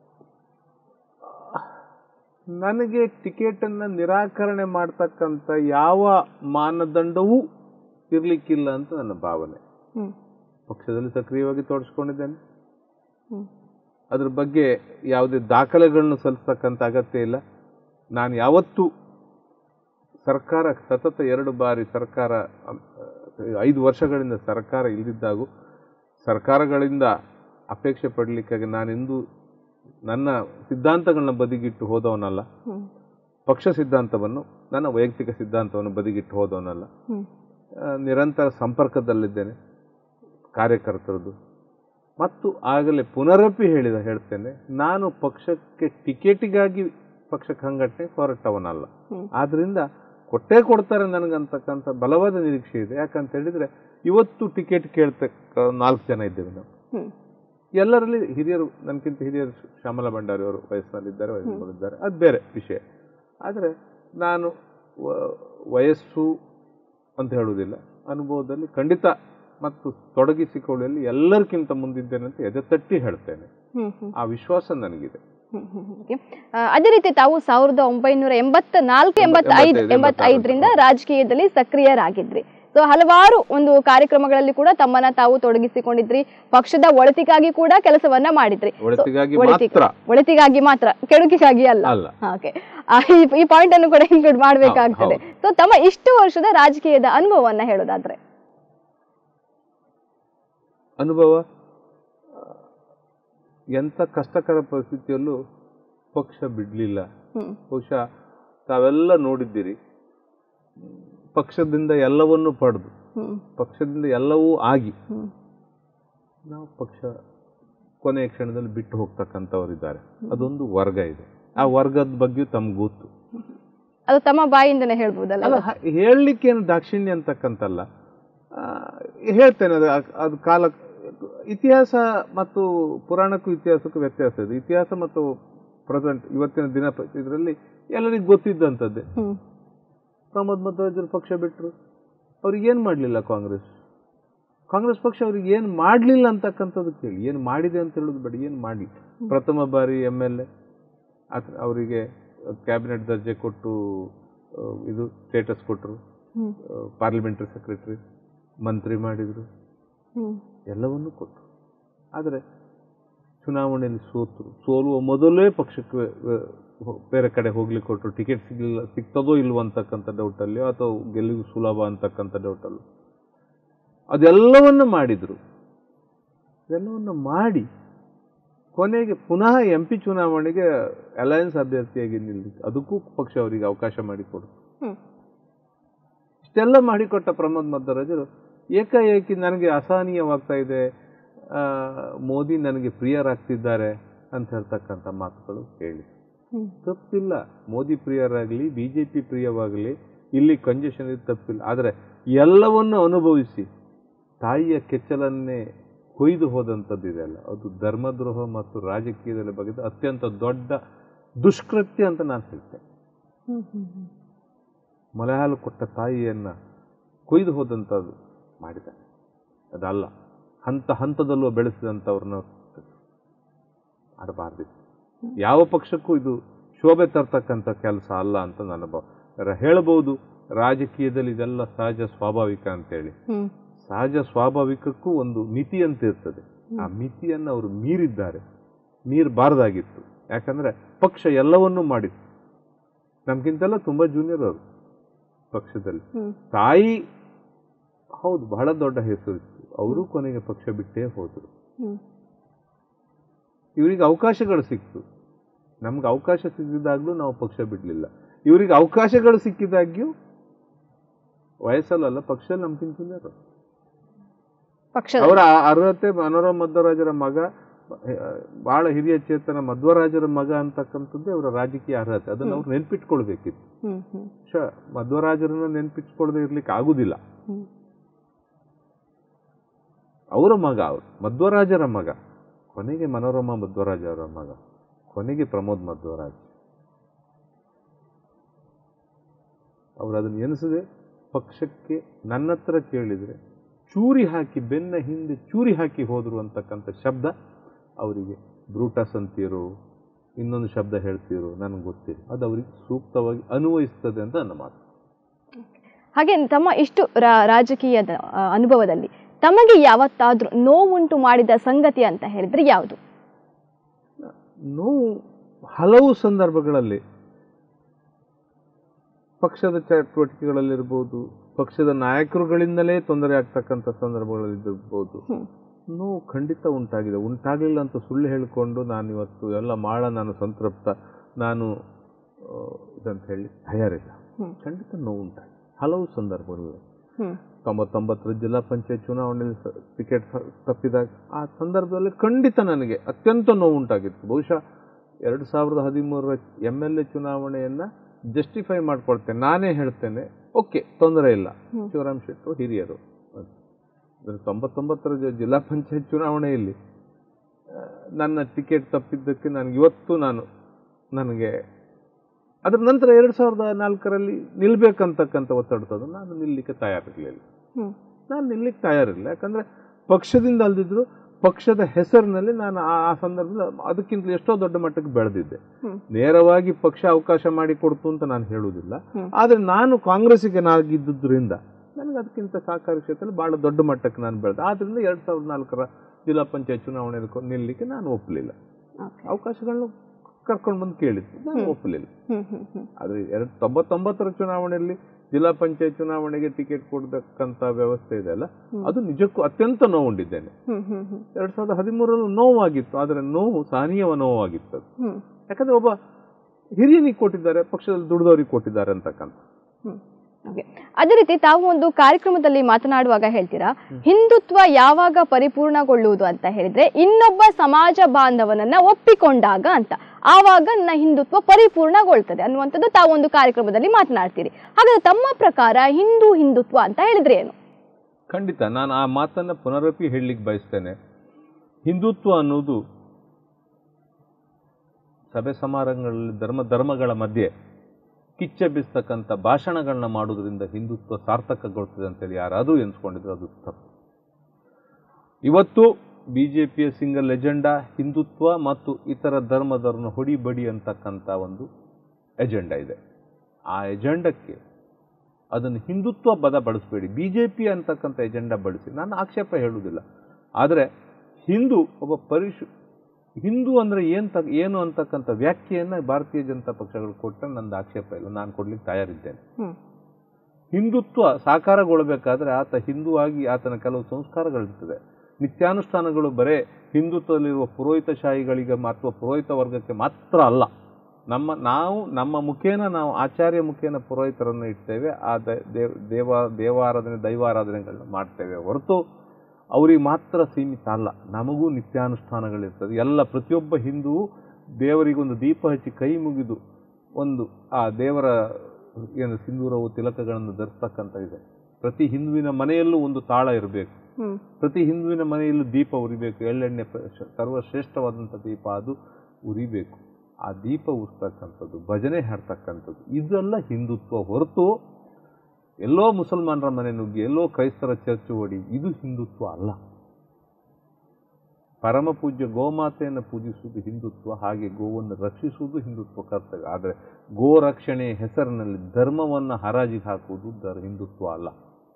ನನಗೆ ಟಿಕೆಟ್ ಅನ್ನ ನಿರಾಕರಣೆ ಮಾಡ್ತಕ್ಕಂಥ ಯಾವ ಮಾನದಂಡವೂ ಇರ್ಲಿಕ್ಕಿಲ್ಲ ಅಂತ ನನ್ನ ಭಾವನೆ ಹ್ಮ್ ಪಕ್ಷದಲ್ಲಿ ಸಕ್ರಿಯವಾಗಿ ತೊಡಸ್ಕೊಂಡಿದ್ದೇನೆ ಹ್ಮ್ ಅದ್ರ ಬಗ್ಗೆ ಯಾವುದೇ ದಾಖಲೆಗಳನ್ನು ಸಲ್ಲಿಸ್ತಕ್ಕಂಥ ಅಗತ್ಯ ಇಲ್ಲ ನಾನು ಯಾವತ್ತೂ ಸರ್ಕಾರ ಸತತ ಎರಡು ಬಾರಿ ಸರ್ಕಾರ ಅಮ್, ಐದು ವರ್ಷಗಳಿಂದ ಸರ್ಕಾರ ಇಲ್ದಿದ್ದಾಗೂ ಸರ್ಕಾರಗಳಿಂದ ಅಪೇಕ್ಷೆ ಪಡಲಿಕ್ಕಾಗಿ ನಾನೆಂದೂ ನನ್ನ ಸಿದ್ಧಾಂತಗಳನ್ನ ಬದಿಗಿಟ್ಟು ಹೋದವನಲ್ಲ ಹ್ಮ್ ಪಕ್ಷ ಸಿದ್ಧಾಂತವನ್ನು ನನ್ನ ವೈಯಕ್ತಿಕ ಸಿದ್ಧಾಂತವನ್ನು ಬದಿಗಿಟ್ಟು ಹೋದವನಲ್ಲ ಹ್ಮ್ ಆ, ನಿರಂತರ ಸಂಪರ್ಕದಲ್ಲಿದ್ದೇನೆ ಕಾರ್ಯಕರ್ತರದ್ದು ಮತ್ತು ಆಗಲೇ ಪುನರಪಿ ಹೇಳಿದ ಹೇಳ್ತೇನೆ ನಾನು ಪಕ್ಷಕ್ಕೆ ಟಿಕೆಟಿಗಾಗಿ ಪಕ್ಷ ಸಂಘಟನೆ ಹೊರಟವನಲ್ಲ ಹ್ಮ್. ಆದ್ರಿಂದ ಕೊಟ್ಟೇ ಕೊಡ್ತಾರೆ ನನಗಂತಕ್ಕಂಥ ಬಲವಾದ ನಿರೀಕ್ಷೆ ಇದೆ ಯಾಕಂತ ಹೇಳಿದ್ರೆ ಇವತ್ತು ಟಿಕೆಟ್ ಕೇಳ್ತಕ್ಕ ನಾಲ್ಕು ಜನ ಇದ್ದೇವೆ ನಾವು ಹ್ಮ್ ಎಲ್ಲರಲ್ಲಿ ಹಿರಿಯರು ನನಗಿಂತ ಹಿರಿಯರು ಶ್ಯಾಮಲ ಭಂಡಾರಿ ಅವರು ವಯಸ್ಸಿನಲ್ಲಿದ್ದಾರೆ ವಯಸ್ಸಿನಲ್ಲಿದ್ದಾರೆ ಅದು ಬೇರೆ ವಿಷಯ ಆದರೆ ನಾನು ವ- ವಯಸ್ಸು ಅಂತ ಹೇಳುವುದಿಲ್ಲ ಅನುಭವದಲ್ಲಿ ಖಂಡಿತ ಮತ್ತು ತೊಡಗಿಸಿಕೊಳ್ಳುವಲ್ಲಿ ಎಲ್ಲರಿಗಿಂತ ಮುಂದಿದ್ದೇನೆ ಅಂತ ಎದೆ ತಟ್ಟಿ ಹೇಳ್ತೇನೆ ಹ್ಮ್ ಹ್ಮ್ ಆ ವಿಶ್ವಾಸ ನನಗಿದೆ ಹ್ಮ್ ಹ್ಮ್ ಹ್ಮ್ okay. ಆ, ಅದೇ ರೀತಿ ತಾವು ಸಾವಿರದ ಒಂಬೈನೂರ ಎಂಬತ್ತ ನಾಲ್ಕು ಎಂಬತ್ತೈದು ಎಂಬತ್ತೈದು, ಎಂಬತ್ತೈದರಿಂದ ರಾಜಕೀಯದಲ್ಲಿ ಸಕ್ರಿಯರಾಗಿದ್ರಿ ಸೊ ಹಲವಾರು ಒಂದು ಕಾರ್ಯಕ್ರಮಗಳಲ್ಲಿ ಕೂಡ ತಮ್ಮನ್ನ ತಾವು ತೊಡಗಿಸಿಕೊಂಡಿದ್ರಿ ಪಕ್ಷದ ಒಳತಿಗಾಗಿ ಕೂಡ ಕೆಲಸವನ್ನ ಮಾಡಿದ್ರಿ So, ಒಳಿತಿಗಾಗಿ ಒಳಿತಿಗೆ- ಮಾತ್ರ ಒಳಿತಿಗಾಗಿ ಮಾತ್ರ ಕೆಡುಕಿಗಾಗಿ ಅಲ್ಲ ಅಲ್ಲ ಓಕೆ ಈ ಪಾಯಿಂಟ್ ಅನ್ನು ಕೂಡ ಇನ್ಕ್ಲೂಡ್ ಮಾಡ್ಬೇಕಾಗ್ತದೆ ಸೊ ತಮ್ಮ ಇಷ್ಟು ವರ್ಷದ ರಾಜಕೀಯದ ಅನುಭವವನ್ನ ಹೇಳೋದಾದ್ರೆ ಅನುಭವ ಆ, ಎಂಥ ಕಷ್ಟಕರ ಪರಿಸ್ಥಿತಿಯಲ್ಲೂ ಪಕ್ಷ ಬಿಡಲಿಲ್ಲ ಹ್ಮ್ ಬಹುಶಃ ತಾವೆಲ್ಲ ನೋಡಿದ್ದೀರಿ ಹ್ಮ್, ಪಕ್ಷದಿಂದ ಎಲ್ಲವನ್ನೂ ಪಡೆದು ಹ್ಮ್ ಪಕ್ಷದಿಂದ ಎಲ್ಲವೂ ಆಗಿ ಹ್ಮ್ ನಾವು ಪಕ್ಷ ಕೊನೆಯ ಕ್ಷಣದಲ್ಲಿ ಬಿಟ್ಟು ಹೋಗ್ತಕ್ಕಂಥವರಿದ್ದಾರೆ ಅದೊಂದು ವರ್ಗ ಇದೆ ಆ ವರ್ಗದ ಬಗ್ಗೆ ತಮ್ಗೆ ಗೊತ್ತು ಅದು ತಮ್ಮ ಬಾಯಿಂದನೇ ಹೇಳ್ಬೋದಲ್ಲ ಅಲ್ಲ ಹ- ಹೇಳಲಿಕ್ಕೇನು ದಾಕ್ಷಿಣ್ಯ ಅಂತಕ್ಕಂತಲ್ಲ ಆ, ಹೇಳ್ತೇನೆ ಅದು ಅದು ಕಾಲ ಇತಿಹಾಸ ಮತ್ತು ಪುರಾಣಕ್ಕೂ ಇತಿಹಾಸಕ್ಕೂ ವ್ಯತ್ಯಾಸ ಇದೆ ಇತಿಹಾಸ ಮತ್ತು ಪ್ರೆಸೆಂಟ್ ಇವತ್ತಿನ ದಿನ ಇದರಲ್ಲಿ ಎಲ್ಲರಿಗೂ ಗೊತ್ತಿದ್ದಂಥದ್ದೇ ಹ್ಮ್ ಪ್ರಮೋದ್ ಮಧ್ವರಾಜರು ಪಕ್ಷ ಬಿಟ್ಟರು ಅವ್ರಿಗೆ ಏನು ಮಾಡಲಿಲ್ಲ ಕಾಂಗ್ರೆಸ್ ಕಾಂಗ್ರೆಸ್ ಪಕ್ಷ ಅವ್ರಿಗೆ ಏನು ಮಾಡಲಿಲ್ಲ ಅಂತಕ್ಕಂಥದ್ದು ಕೇಳಿ ಏನು ಮಾಡಿದೆ ಅಂತ ಹೇಳೋದು ಬೇಡ ಏನು ಮಾಡಲಿ ಪ್ರಥಮ ಬಾರಿ ಎಮ್ ಎಲ್ ಎ ಅವರಿಗೆ ಕ್ಯಾಬಿನೆಟ್ ದರ್ಜೆ ಕೊಟ್ಟು ಆ, ಇದು ಸ್ಟೇಟಸ್ ಕೊಟ್ಟರು ಹ್ಮ್ ಪಾರ್ಲಿಮೆಂಟರಿ ಸೆಕ್ರೆಟರಿ ಮಂತ್ರಿ ಮಾಡಿದರು ಹ್ಮ್ ಎಲ್ಲವನ್ನೂ ಕೊಟ್ಟರು ಆದರೆ ಚುನಾವಣೆಯಲ್ಲಿ ಸೋತರು ಸೋಲುವ ಮೊದಲೇ ಪಕ್ಷಕ್ಕೆ ಆ, ಹೋ- ಬೇರೆ ಕಡೆ ಹೋಗ್ಲಿಕ್ಕೆ ಕೊಟ್ಟರು ಟಿಕೆಟ್ ಸಿಗಲಿಲ್ಲ ಸಿಗ್ತದೋ ಇಲ್ವೋ ಅಂತಕ್ಕಂಥ ಡೌಟಲ್ಲಿ ಅಥವಾ ಗೆಲುವು ಸುಲಭ ಅಂತಕ್ಕಂಥ ಡೌಟಲ್ಲೂ ಅದೆಲ್ಲವನ್ನು ಮಾಡಿದರು ಎಲ್ಲವನ್ನು ಮಾಡಿ ಕೊನೆಗೆ ಪುನಃ ಎಂ ಪಿ ಚುನಾವಣೆಗೆ ಅಲಯನ್ಸ್ ಅಭ್ಯರ್ಥಿಯಾಗಿ ನಿಲ್ಲಿ ಅದಕ್ಕೂ ಪಕ್ಷ ಅವರಿಗೆ ಅವಕಾಶ ಮಾಡಿಕೊಡು ಹ್ಮ್ ಇಷ್ಟೆಲ್ಲ ಮಾಡಿಕೊಟ್ಟ ಪ್ರಮೋದ್ ಮಧ್ವರಾಜರು ಏಕಾಏಕಿ ನನಗೆ ಅಸಹನೀಯವಾಗ್ತಾ ಇದೆ ಆ, ಮೋದಿ ನನಗೆ ಪ್ರಿಯರಾಗ್ತಿದ್ದಾರೆ ಅಂತ ಹೇಳ್ತಕ್ಕಂಥ ಮಾತುಗಳು ಕೇಳಿ ಹ್ಮ್ ತಪ್ಪಿಲ್ಲ ಮೋದಿ ಪ್ರಿಯರಾಗಲಿ ಬಿ ಜೆ ಪಿ ಪ್ರಿಯವಾಗಲಿ ಇಲ್ಲಿ ಕಂಜೆಷನ್ ಇದು ತಪ್ಪಿಲ್ಲ ಆದರೆ ಎಲ್ಲವನ್ನು ಅನುಭವಿಸಿ ತಾಯಿಯ ಕೆಚ್ಚಲನ್ನೇ ಕೊಯ್ದು ಹೋದಂಥದ್ದು ಇದೆಲ್ಲ ಅದು ಧರ್ಮದ್ರೋಹ ಮತ್ತು ರಾಜಕೀಯದಲ್ಲಿ ಬಗೆದ ಅತ್ಯಂತ ದೊಡ್ಡ ದುಷ್ಕೃತ್ಯ ಅಂತ ನಾನು ಹೇಳ್ತೇನೆ ಹ್ಮ್ ಹ್ಮ್ ಹ್ಮ್ ಮಲಯಾಳು ಕೊಟ್ಟ ತಾಯಿಯನ್ನು ಕೊಯ್ದು ಹೋದಂಥದ್ದು ಮಾಡಿದ್ದಾನೆ ಅದಲ್ಲ ಹಂತ ಹಂತದಲ್ಲೂ ಬೆಳೆಸಿದಂಥವ್ರನ್ನ ಮಾಡಬಾರ್ದಿತ್ತು ಯಾವ ಪಕ್ಷಕ್ಕೂ ಇದು ಶೋಭೆ ತರ್ತಕ್ಕಂಥ ಕೆಲಸ ಅಲ್ಲ ಅಂತ ನನ್ನ ಭಾವ ರ- ಹೇಳಬಹುದು ರಾಜಕೀಯದಲ್ಲಿ ಇದೆಲ್ಲ ಸಹಜ ಸ್ವಾಭಾವಿಕ ಅಂತೇಳಿ ಹ್ಮ್ ಸಹಜ ಸ್ವಾಭಾವಿಕಕ್ಕೂ ಒಂದು ಮಿತಿ ಅಂತ ಇರ್ತದೆ ಆ ಮಿತಿಯನ್ನು ಅವರು ಮೀರಿದ್ದಾರೆ ಮೀರಬಾರ್ದಾಗಿತ್ತು ಯಾಕಂದ್ರೆ ಪಕ್ಷ ಎಲ್ಲವನ್ನೂ ಮಾಡಿತ್ತು ನಮ್ಗಿಂತೆಲ್ಲ ತುಂಬಾ ಜೂನಿಯರ್ ಅವರು ಪಕ್ಷದಲ್ಲಿ ಹ್ಮ್ ತಾಯಿ ಹೌದು ಬಹಳ ದೊಡ್ಡ ಹೆಸರಿತ್ತು ಅವರು ಕೊನೆಗೆ ಪಕ್ಷ ಬಿಟ್ಟೇ ಹೋದರು ಹ್ಮ್ ಇವರಿಗೆ ಅವಕಾಶಗಳು ಸಿಕ್ತು ನಮ್ಗೆ ಅವಕಾಶ ಸಿಕ್ಕಿದಾಗ್ಲೂ ನಾವು ಪಕ್ಷ ಬಿಡಲಿಲ್ಲ ಇವರಿಗೆ ಅವಕಾಶಗಳು ಸಿಕ್ಕಿದಾಗ್ಯೂ ವಯಸ್ಸಲ್ಲ ಪಕ್ಷದಲ್ಲಿ ನಮ್ಗಿಂತ junior ಅವ್ರು. ಪಕ್ಷದ ಅವರ ಅರ್ಹತೆ ಮನೋರಮ ಮಧ್ವರಾಜರ ಮಗ ಬಹಳ ಹಿರಿಯ ಚೇತನ ಮಧ್ವರಾಜರ ಮಗ ಅಂತಕ್ಕಂಥದ್ದೇ ಅವರ ರಾಜಕೀಯ ಅರ್ಹತೆ ಅದನ್ನು ಅವ್ರು ನೆನ್ಪಿಟ್ಕೊಳ್ಬೇಕಿತ್ತು ಹ್ಮ್ ಹ್ಮ್ ಶ ಮಧ್ವರಾಜರನ್ನ ನೆನ್ಪಿಟ್ಕೊಳ್ದೆ ಇರ್ಲಿಕ್ಕೆ ಆಗುದಿಲ್ಲ ಹ್ಮ್ ಅವರ ಮಗ ಅವರು ಮಧ್ವರಾಜರ ಮಗ ಕೊನೆಗೆ ಮನೋರಮ ಮಧ್ವರಾಜ ಅವರ ಮಗ ಕೊನೆಗೆ ಪ್ರಮೋದ್ ಮಧ್ವರಾಜ್ ಅವರು ಅದನ್ನು ಎನಿಸದೆ ಪಕ್ಷಕ್ಕೆ ನನ್ನ ಹತ್ರ ಕೇಳಿದರೆ ಚೂರಿ ಹಾಕಿ ಬೆನ್ನ ಹಿಂದೆ ಚೂರಿ ಹಾಕಿ ಹೋದರು ಅಂತಕ್ಕಂಥ ಶಬ್ದ ಅವರಿಗೆ ಬ್ರೂಟಸ್ ಅಂತೀರೋ ಇನ್ನೊಂದು ಶಬ್ದ ಹೇಳ್ತೀರೋ ನನಗೆ ಗೊತ್ತಿಲ್ಲ ಅದು ಅವರಿಗೆ ಸೂಕ್ತವಾಗಿ ಅನ್ವಯಿಸ್ತದೆ ಅಂತ ನನ್ನ ಮಾತು ಹಾಗೆ ತಮ್ಮ ಇಷ್ಟು ರಾ- ರಾಜಕೀಯದ ಆ, ಅನುಭವದಲ್ಲಿ ತಮಗೆ ಯಾವತ್ತಾದ್ರೂ ನೋವುಂಟು ಮಾಡಿದ ಸಂಗತಿ ಅಂತ ಹೇಳಿದ್ರೆ ಯಾವುದು ನೋವು ಹಲವು ಸಂದರ್ಭಗಳಲ್ಲಿ ಪಕ್ಷದ ಚಟುವಟಿಕೆಗಳಲ್ಲಿರ್ಬೋದು ಪಕ್ಷದ ನಾಯಕರುಗಳಿಂದಲೇ ತೊಂದರೆ ಆಗ್ತಕ್ಕಂಥ ಸಂದರ್ಭಗಳಲ್ಲಿರ್ಬೋದು ಹ್ಮ್. ನೋವು ಖಂಡಿತ ಉಂಟಾಗಿದೆ ಉಂಟಾಗಲಿಲ್ಲ ಅಂತ ಸುಳ್ಳು ಹೇಳಿಕೊಂಡು ನಾನು ಇವತ್ತು ಎಲ್ಲ ಮಾಡ ನಾನು ಸಂತೃಪ್ತ ನಾನು ಆ, ಇದಂತ ಹೇಳಿ ತಯಾರಿಲ್ಲ ಹ್ಮ್. ಖಂಡಿತ ನೋವು ಉಂಟಾಗಿದೆ ಹಲವು ಸಂದರ್ಭಗಳಲ್ಲಿ ಹ್ಮ್ ತೊಂಬತ್ತೊಂಬತ್ತರ ಜಿಲ್ಲಾ ಪಂಚಾಯತ್ ಚುನಾವಣೆಯಲ್ಲಿ ಸ- ಟಿಕೆಟ್ ಸ- ತಪ್ಪಿದಾಗ ಆ ಸಂದರ್ಭದಲ್ಲಿ ಖಂಡಿತ ನನಗೆ ಅತ್ಯಂತ ನೋವು ಉಂಟಾಗಿತ್ತು ಬಹುಶಃ ಎರಡು ಸಾವಿರದ ಹದಿಮೂರರ ಎಮ್ ಎಲ್ ಎ ಚುನಾವಣೆಯನ್ನು ಜಸ್ಟಿಫೈ ಮಾಡ್ಕೊಳ್ತೇನೆ ನಾನೇ ಹೇಳ್ತೇನೆ ಓಕೆ ತೊಂದರೆ ಇಲ್ಲ ಹ್ಮ್. ಶಿವರಾಮ್ ಶೆಟ್ಟರು ಹಿರಿಯರು ಅಂತ. ಅಂದ್ರೆ ತೊಂಬತ್ತೊಂಬತ್ತರ ಜ- ಜಿಲ್ಲಾ ಪಂಚಾಯತ್ ಚುನಾವಣೆಯಲ್ಲಿ ಆ, ನನ್ನ ಟಿಕೆಟ್ ತಪ್ಪಿದ್ದಕ್ಕೆ ನನಗೆ ಇವತ್ತು ನಾನು ನನಗೆ ಅದರ ನಂತರ ಎರಡು ಸಾವಿರದ ನಾಲ್ಕರಲ್ಲಿ ನಿಲ್ಬೇಕಂತಕ್ಕಂಥ ಒತ್ತಡ ತಂದು ನಾನು ನಿಲ್ಲಲಿಕ್ಕೆ ತಯಾರಿರಲಿಲ್ಲ ಹ್ಮ್ ನಾನು ನಿಲ್ಲಕ್ಕೆ ತಯಾರಿರಲಿಲ್ಲ ಯಾಕಂದರೆ ಪಕ್ಷದಿಂದ ಅಲ್ದಿದ್ರು ಪಕ್ಷದ ಹೆಸರಿನಲ್ಲಿ ನಾನು ಆ ಆ ಸಂದರ್ಭದಲ್ಲಿ ಅದಕ್ಕಿಂತ ಎಷ್ಟೋ ದೊಡ್ಡ ಮಟ್ಟಕ್ಕೆ ಬೆಳೆದಿದ್ದೆ ಹ್ಮ್. ನೇರವಾಗಿ ಪಕ್ಷ ಅವಕಾಶ ಮಾಡಿ ಕೊಡ್ತು ಅಂತ ನಾನು ಹೇಳುವುದಿಲ್ಲ ಹ್ಮ್. ಆದರೆ ನಾನು ಕಾಂಗ್ರೆಸ್ಸಿಗೆ ನಾಗಿದ್ದುದರಿಂದ ನನಗೆ ಅದಕ್ಕಿಂತ ಸಹಕಾರಿ ಕ್ಷೇತ್ರದಲ್ಲಿ ಭಾಳ ದೊಡ್ಡ ಮಟ್ಟಕ್ಕೆ ನಾನು ಬೆಳೆದೆ ಆದ್ದರಿಂದ ಎರಡು ಸಾವಿರದ ನಾಲ್ಕರ ಜಿಲ್ಲಾ ಪಂಚಾಯತ್ ಚುನಾವಣೆಯಲ್ಲಿ ಕೊ- ನಿಲ್ಲಲಿಕ್ಕೆ ನಾನು ಒಪ್ಪಲಿಲ್ಲ ಓಕೆ ಅವಕಾಶಗಳನ್ನ ಕರ್ಕೊಂಡು ಬಂದು ಕೇಳಿದ್ದು ನಾನು ಒಪ್ಪಲಿಲ್ಲ ಹ್ಮ್ ಹ್ಮ್ ಹ್ಮ್ ಆದರೆ ಎರಡು ತೊಂಬತ್ತೊಂಬತ್ತರ ಚುನಾವಣೆಯಲ್ಲಿ ಜಿಲ್ಲಾ ಪಂಚಾಯತ್ ಚುನಾವಣೆಗೆ ಟಿಕೆಟ್ ಕೊಡತಕ್ಕಂಥ ವ್ಯವಸ್ಥೆ ಇದೆ ಅಲ್ಲ ಹ್ಮ್. ಅದು ನಿಜಕ್ಕೂ ಅತ್ಯಂತ ನೋವುಂಡಿದ್ದೇನೆ ಹ್ಮ್ ಹ್ಮ್ ಹ್ಮ್ ಎರಡು ಸಾವಿರದ ಹದಿಮೂರರಲ್ಲೂ ನೋವಾಗಿತ್ತು ಆದರೆ ನೋವು ಸಹನೀಯವ ನೋವಾಗಿತ್ತು ಅದು ಹ್ಮ್ ಯಾಕಂದ್ರೆ ಒಬ್ಬ ಹಿರಿಯನಿಗೆ ಕೊಟ್ಟಿದ್ದಾರೆ ಪಕ್ಷದಲ್ಲಿ ದುಡಿದವರಿಗೆ ಕೊಟ್ಟಿದ್ದಾರೆ ಅಂತಕ್ಕಂಥ ಹ್ಮ್. Okay. ಅದೇ ರೀತಿ ತಾವು ಒಂದು ಕಾರ್ಯಕ್ರಮದಲ್ಲಿ ಮಾತನಾಡುವಾಗ ಹೇಳ್ತೀರಾ ಹಿಂದುತ್ವ ಯಾವಾಗ ಪರಿಪೂರ್ಣಗೊಳ್ಳುವುದು ಅಂತ ಹೇಳಿದ್ರೆ ಇನ್ನೊಬ್ಬ ಸಮಾಜ ಬಾಂಧವನನ್ನ ಒಪ್ಪಿಕೊಂಡಾಗ ಅಂತ ಆವಾಗ ನನ್ನ ಹಿಂದುತ್ವ ಪರಿಪೂರ್ಣಗೊಳ್ತದೆ ಅನ್ನುವಂಥದ್ದು ತಾವು ಒಂದು ಕಾರ್ಯಕ್ರಮದಲ್ಲಿ ಮಾತನಾಡ್ತೀರಿ ಹಾಗಾದ್ರೆ ತಮ್ಮ ಪ್ರಕಾರ ಹಿಂದೂ ಹಿಂದುತ್ವ ಅಂತ ಹೇಳಿದ್ರೆ ಏನು ಖಂಡಿತ ನಾನು ಆ ಮಾತನ್ನು ಪುನರಪಿ ಹೇಳಲಿಕ್ಕೆ ಬಯಸ್ತೇನೆ ಹಿಂದುತ್ವ ಅನ್ನೋದು ಸಭೆ ಸಮಾರಂಭಗಳಲ್ಲಿ ಧರ್ಮ ಧರ್ಮಗಳ ಮಧ್ಯೆ ಕಿಚ್ಚೆಬ್ಬಿಸ್ತಕ್ಕಂಥ ಭಾಷಣಗಳನ್ನ ಮಾಡೋದ್ರಿಂದ ಹಿಂದುತ್ವ ಸಾರ್ಥಕಗೊಳ್ತದೆ ಅಂತೇಳಿ ಯಾರಾದರೂ ಎನ್ಸ್ಕೊಂಡಿದ್ರು ಅದು ತಪ್ಪು ಇವತ್ತು ಬಿ ಜೆ ಪಿಯ ಸಿಂಗಲ್ ಎಜೆಂಡಾ ಹಿಂದುತ್ವ ಮತ್ತು ಇತರ ಧರ್ಮದವ್ರನ್ನ ಹೊಡಿ ಬಡಿ ಅಂತಕ್ಕಂಥ ಒಂದು ಎಜೆಂಡಾ ಇದೆ ಆ ಎಜೆಂಡಕ್ಕೆ ಅದನ್ನು ಹಿಂದುತ್ವ ಪದ ಬಳಸಬೇಡಿ ಬಿ ಜೆ ಪಿ ಅಂತಕ್ಕಂಥ ಎಜೆಂಡಾ ಬಳಸಿ ನಾನು ಆಕ್ಷೇಪ ಹೇಳುವುದಿಲ್ಲ ಆದರೆ ಹಿಂದೂ ಒಬ್ಬ ಪರಿಶು ಹಿಂದೂ ಅಂದರೆ ಏನು ತ ಏನು ಅಂತಕ್ಕಂಥ ವ್ಯಾಖ್ಯೆಯನ್ನು ಭಾರತೀಯ ಜನತಾ ಪಕ್ಷಗಳು ಕೊಟ್ಟರೆ ನಂದು ಆಕ್ಷೇಪ ಇಲ್ಲ ನಾನು ಕೊಡ್ಲಿಕ್ಕೆ ತಯಾರಿದ್ದೇನೆ ಹ್ಮ್ ಹಿಂದುತ್ವ ಸಾಕಾರಗೊಳ್ಳಬೇಕಾದ್ರೆ ಆತ ಹಿಂದೂವಾಗಿ ಆತನ ಕೆಲವು ಸಂಸ್ಕಾರಗಳಿರ್ತದೆ ನಿತ್ಯಾನುಷ್ಠಾನಗಳು ಬರೇ ಹಿಂದುತ್ವದಲ್ಲಿರುವ ಪುರೋಹಿತಶಾಹಿಗಳಿಗೆ ಅಥವಾ ಪುರೋಹಿತ ವರ್ಗಕ್ಕೆ ಮಾತ್ರ ಅಲ್ಲ ನಮ್ಮ ನಾವು ನಮ್ಮ ಮುಖೇನ ನಾವು ಆಚಾರ್ಯ ಮುಖೇನ ಪುರೋಹಿತರನ್ನು ಇಡ್ತೇವೆ ಆ ದ- ದೇವ್ ದೇವ ದೇವಾರಾಧನೆ ದೈವಾರಾಧನೆಗಳನ್ನ ಮಾಡ್ತೇವೆ ಹೊರತು ಅವ್ರಿಗೆ ಮಾತ್ರ ಸೀಮಿತ ಅಲ್ಲ ನಮಗೂ ನಿತ್ಯಾನುಷ್ಠಾನಗಳಿರ್ತದೆ ಎಲ್ಲ ಪ್ರತಿಯೊಬ್ಬ ಹಿಂದೂವು ದೇವರಿಗೊಂದು ದೀಪ ಹಚ್ಚಿ ಕೈ ಮುಗಿದು ಒಂದು ಆ ದೇವರ ಏನು ಸಿಂಧೂರವು ತಿಲಕಗಳನ್ನು ಧರಿಸ್ತಕ್ಕಂಥ ಇದೆ ಪ್ರತಿ ಹಿಂದುವಿನ ಮನೆಯಲ್ಲೂ ಒಂದು ತಾಳ ಇರಬೇಕು ಹ್ಮ್ ಪ್ರತಿ ಹಿಂದುವಿನ ಮನೆಯಲ್ಲೂ ದೀಪ ಉರಿಬೇಕು ಎಳ್ಳೆಣ್ಣೆ ಪ್ರ- ಶ- ಸರ್ವಶ್ರೇಷ್ಠವಾದಂಥ ದೀಪ ಅದು ಉರಿಬೇಕು ಆ ದೀಪ ಉರಿಸ್ತಕ್ಕಂಥದ್ದು ಭಜನೆ ಹಾಡ್ತಕ್ಕಂಥದ್ದು ಇದೆಲ್ಲ ಹಿಂದುತ್ವ ಹೊರತು ಎಲ್ಲೋ ಮುಸಲ್ಮಾನರ ಮನೆ ನುಗ್ಗಿ ಎಲ್ಲೋ ಕ್ರೈಸ್ತರ ಚರ್ಚ್ ಓಡಿ ಇದು ಹಿಂದುತ್ವ ಅಲ್ಲ ಪರಮ ಪೂಜ್ಯ ಗೋಮಾತೆಯನ್ನು ಪೂಜಿಸುವುದು ಹಿಂದುತ್ವ ಹಾಗೆ ಗೋವನ್ನು ರಕ್ಷಿಸುವುದು ಹಿಂದುತ್ವ ಕರ್ತವ್ಯ ಆದರೆ ಗೋ ರಕ್ಷಣೆ ಹೆಸರಿನಲ್ಲಿ ಧರ್ಮವನ್ನು ಹರಾಜಿಗೆ ಹಾಕುವುದು ದ ಹಿಂದುತ್ವ ಅಲ್ಲ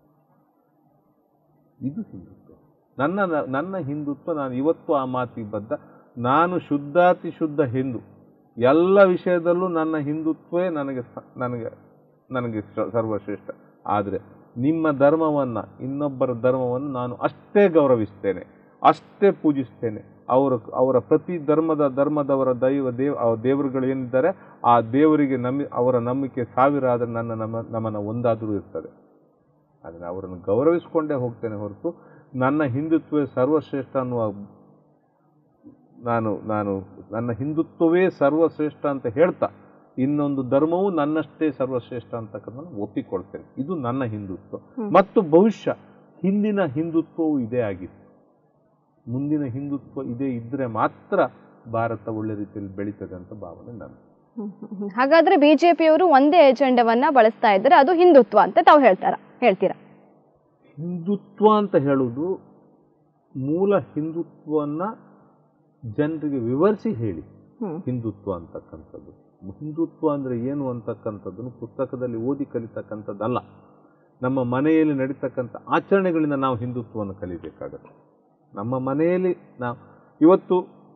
ಇದು ಹಿಂದುತ್ವ ನನ್ನ ನನ್ನ ಹಿಂದುತ್ವ ನಾನು ಇವತ್ತು ಆ ಮಾತಿಗೆ ಬದ್ಧ ನಾನು ಶುದ್ಧಾತಿ ಶುದ್ಧ ಹಿಂದೂ ಎಲ್ಲ ವಿಷಯದಲ್ಲೂ ನನ್ನ ಹಿಂದುತ್ವೇ ನನಗೆ ಸ- ನನಗೆ ನನಗೆ ಶ್ರ- ಸರ್ವಶ್ರೇಷ್ಠ ಆದರೆ ನಿಮ್ಮ ಧರ್ಮವನ್ನು ಇನ್ನೊಬ್ಬರ ಧರ್ಮವನ್ನು ನಾನು ಅಷ್ಟೇ ಗೌರವಿಸ್ತೇನೆ ಅಷ್ಟೇ ಪೂಜಿಸ್ತೇನೆ ಅವರ ಅವರ ಪ್ರತಿ ಧರ್ಮದ ಧರ್ಮದವರ ದೈವ ದೇವ ಆ ದೇವರುಗಳು ಏನಿದ್ದಾರೆ ಆ ದೇವರಿಗೆ ನಂಬಿ ಅವರ ನಂಬಿಕೆ ಸಾವಿರ ಆದರೆ ನನ್ನ ನಮ ನಮನ ಒಂದಾದರೂ ಇರ್ತದೆ ಆದರೆ ಅವರನ್ನು ಗೌರವಿಸಿಕೊಂಡೇ ಹೋಗ್ತೇನೆ ಹೊರತು ನನ್ನ ಹಿಂದುತ್ವವೇ ಸರ್ವಶ್ರೇಷ್ಠ ಅನ್ನುವ ನಾನು ನಾನು ನನ್ನ ಹಿಂದುತ್ವವೇ ಸರ್ವಶ್ರೇಷ್ಠ ಅಂತ ಹೇಳ್ತಾ ಇನ್ನೊಂದು ಧರ್ಮವು ನನ್ನಷ್ಟೇ ಸರ್ವಶ್ರೇಷ್ಠ ಅಂತಕ್ಕಂಥ ಒಪ್ಪಿಕೊಳ್ತೇನೆ ಇದು ನನ್ನ ಹಿಂದುತ್ವ ಮತ್ತು ಭವಿಷ್ಯ ಹಿಂದಿನ ಹಿಂದುತ್ವವು ಇದೇ ಆಗಿತ್ತು ಮುಂದಿನ ಹಿಂದುತ್ವ ಇದೇ ಇದ್ದರೆ ಮಾತ್ರ ಭಾರತ ಒಳ್ಳೆ ರೀತಿಯಲ್ಲಿ ಬೆಳೀತದೆ ಅಂತ ಭಾವನೆ ನಾನು ಹಾಗಾದ್ರೆ ಬಿಜೆಪಿಯವರು ಒಂದೇ ಎಜೆಂಡವನ್ನ ಬಳಸ್ತಾ ಇದ್ದಾರೆ ಅದು ಹಿಂದುತ್ವ ಅಂತ ತಾವು ಹೇಳ್ತಾರ ಹೇಳ್ತೀರಾ ಹಿಂದುತ್ವ ಅಂತ ಹೇಳುವುದು ಮೂಲ ಹಿಂದುತ್ವವನ್ನು ಜನರಿಗೆ ವಿವರಿಸಿ ಹೇಳಿ ಹ್ಮ್. ಹಿಂದುತ್ವ ಅಂತಕ್ಕಂಥದ್ದು ಹಿಂದುತ್ವ ಅಂದರೆ ಏನು ಅಂತಕ್ಕಂಥದ್ದನ್ನು ಪುಸ್ತಕದಲ್ಲಿ ಓದಿ ಕಲಿತಕ್ಕಂಥದ್ದಲ್ಲ ನಮ್ಮ ಮನೆಯಲ್ಲಿ ನಡೀತಕ್ಕಂಥ ಆಚರಣೆಗಳಿಂದ ನಾವು ಹಿಂದುತ್ವವನ್ನು ಕಲಿಬೇಕಾಗತ್ತೆ ನಮ್ಮ ಮನೆಯಲ್ಲಿ ನಾವು ಇವತ್ತು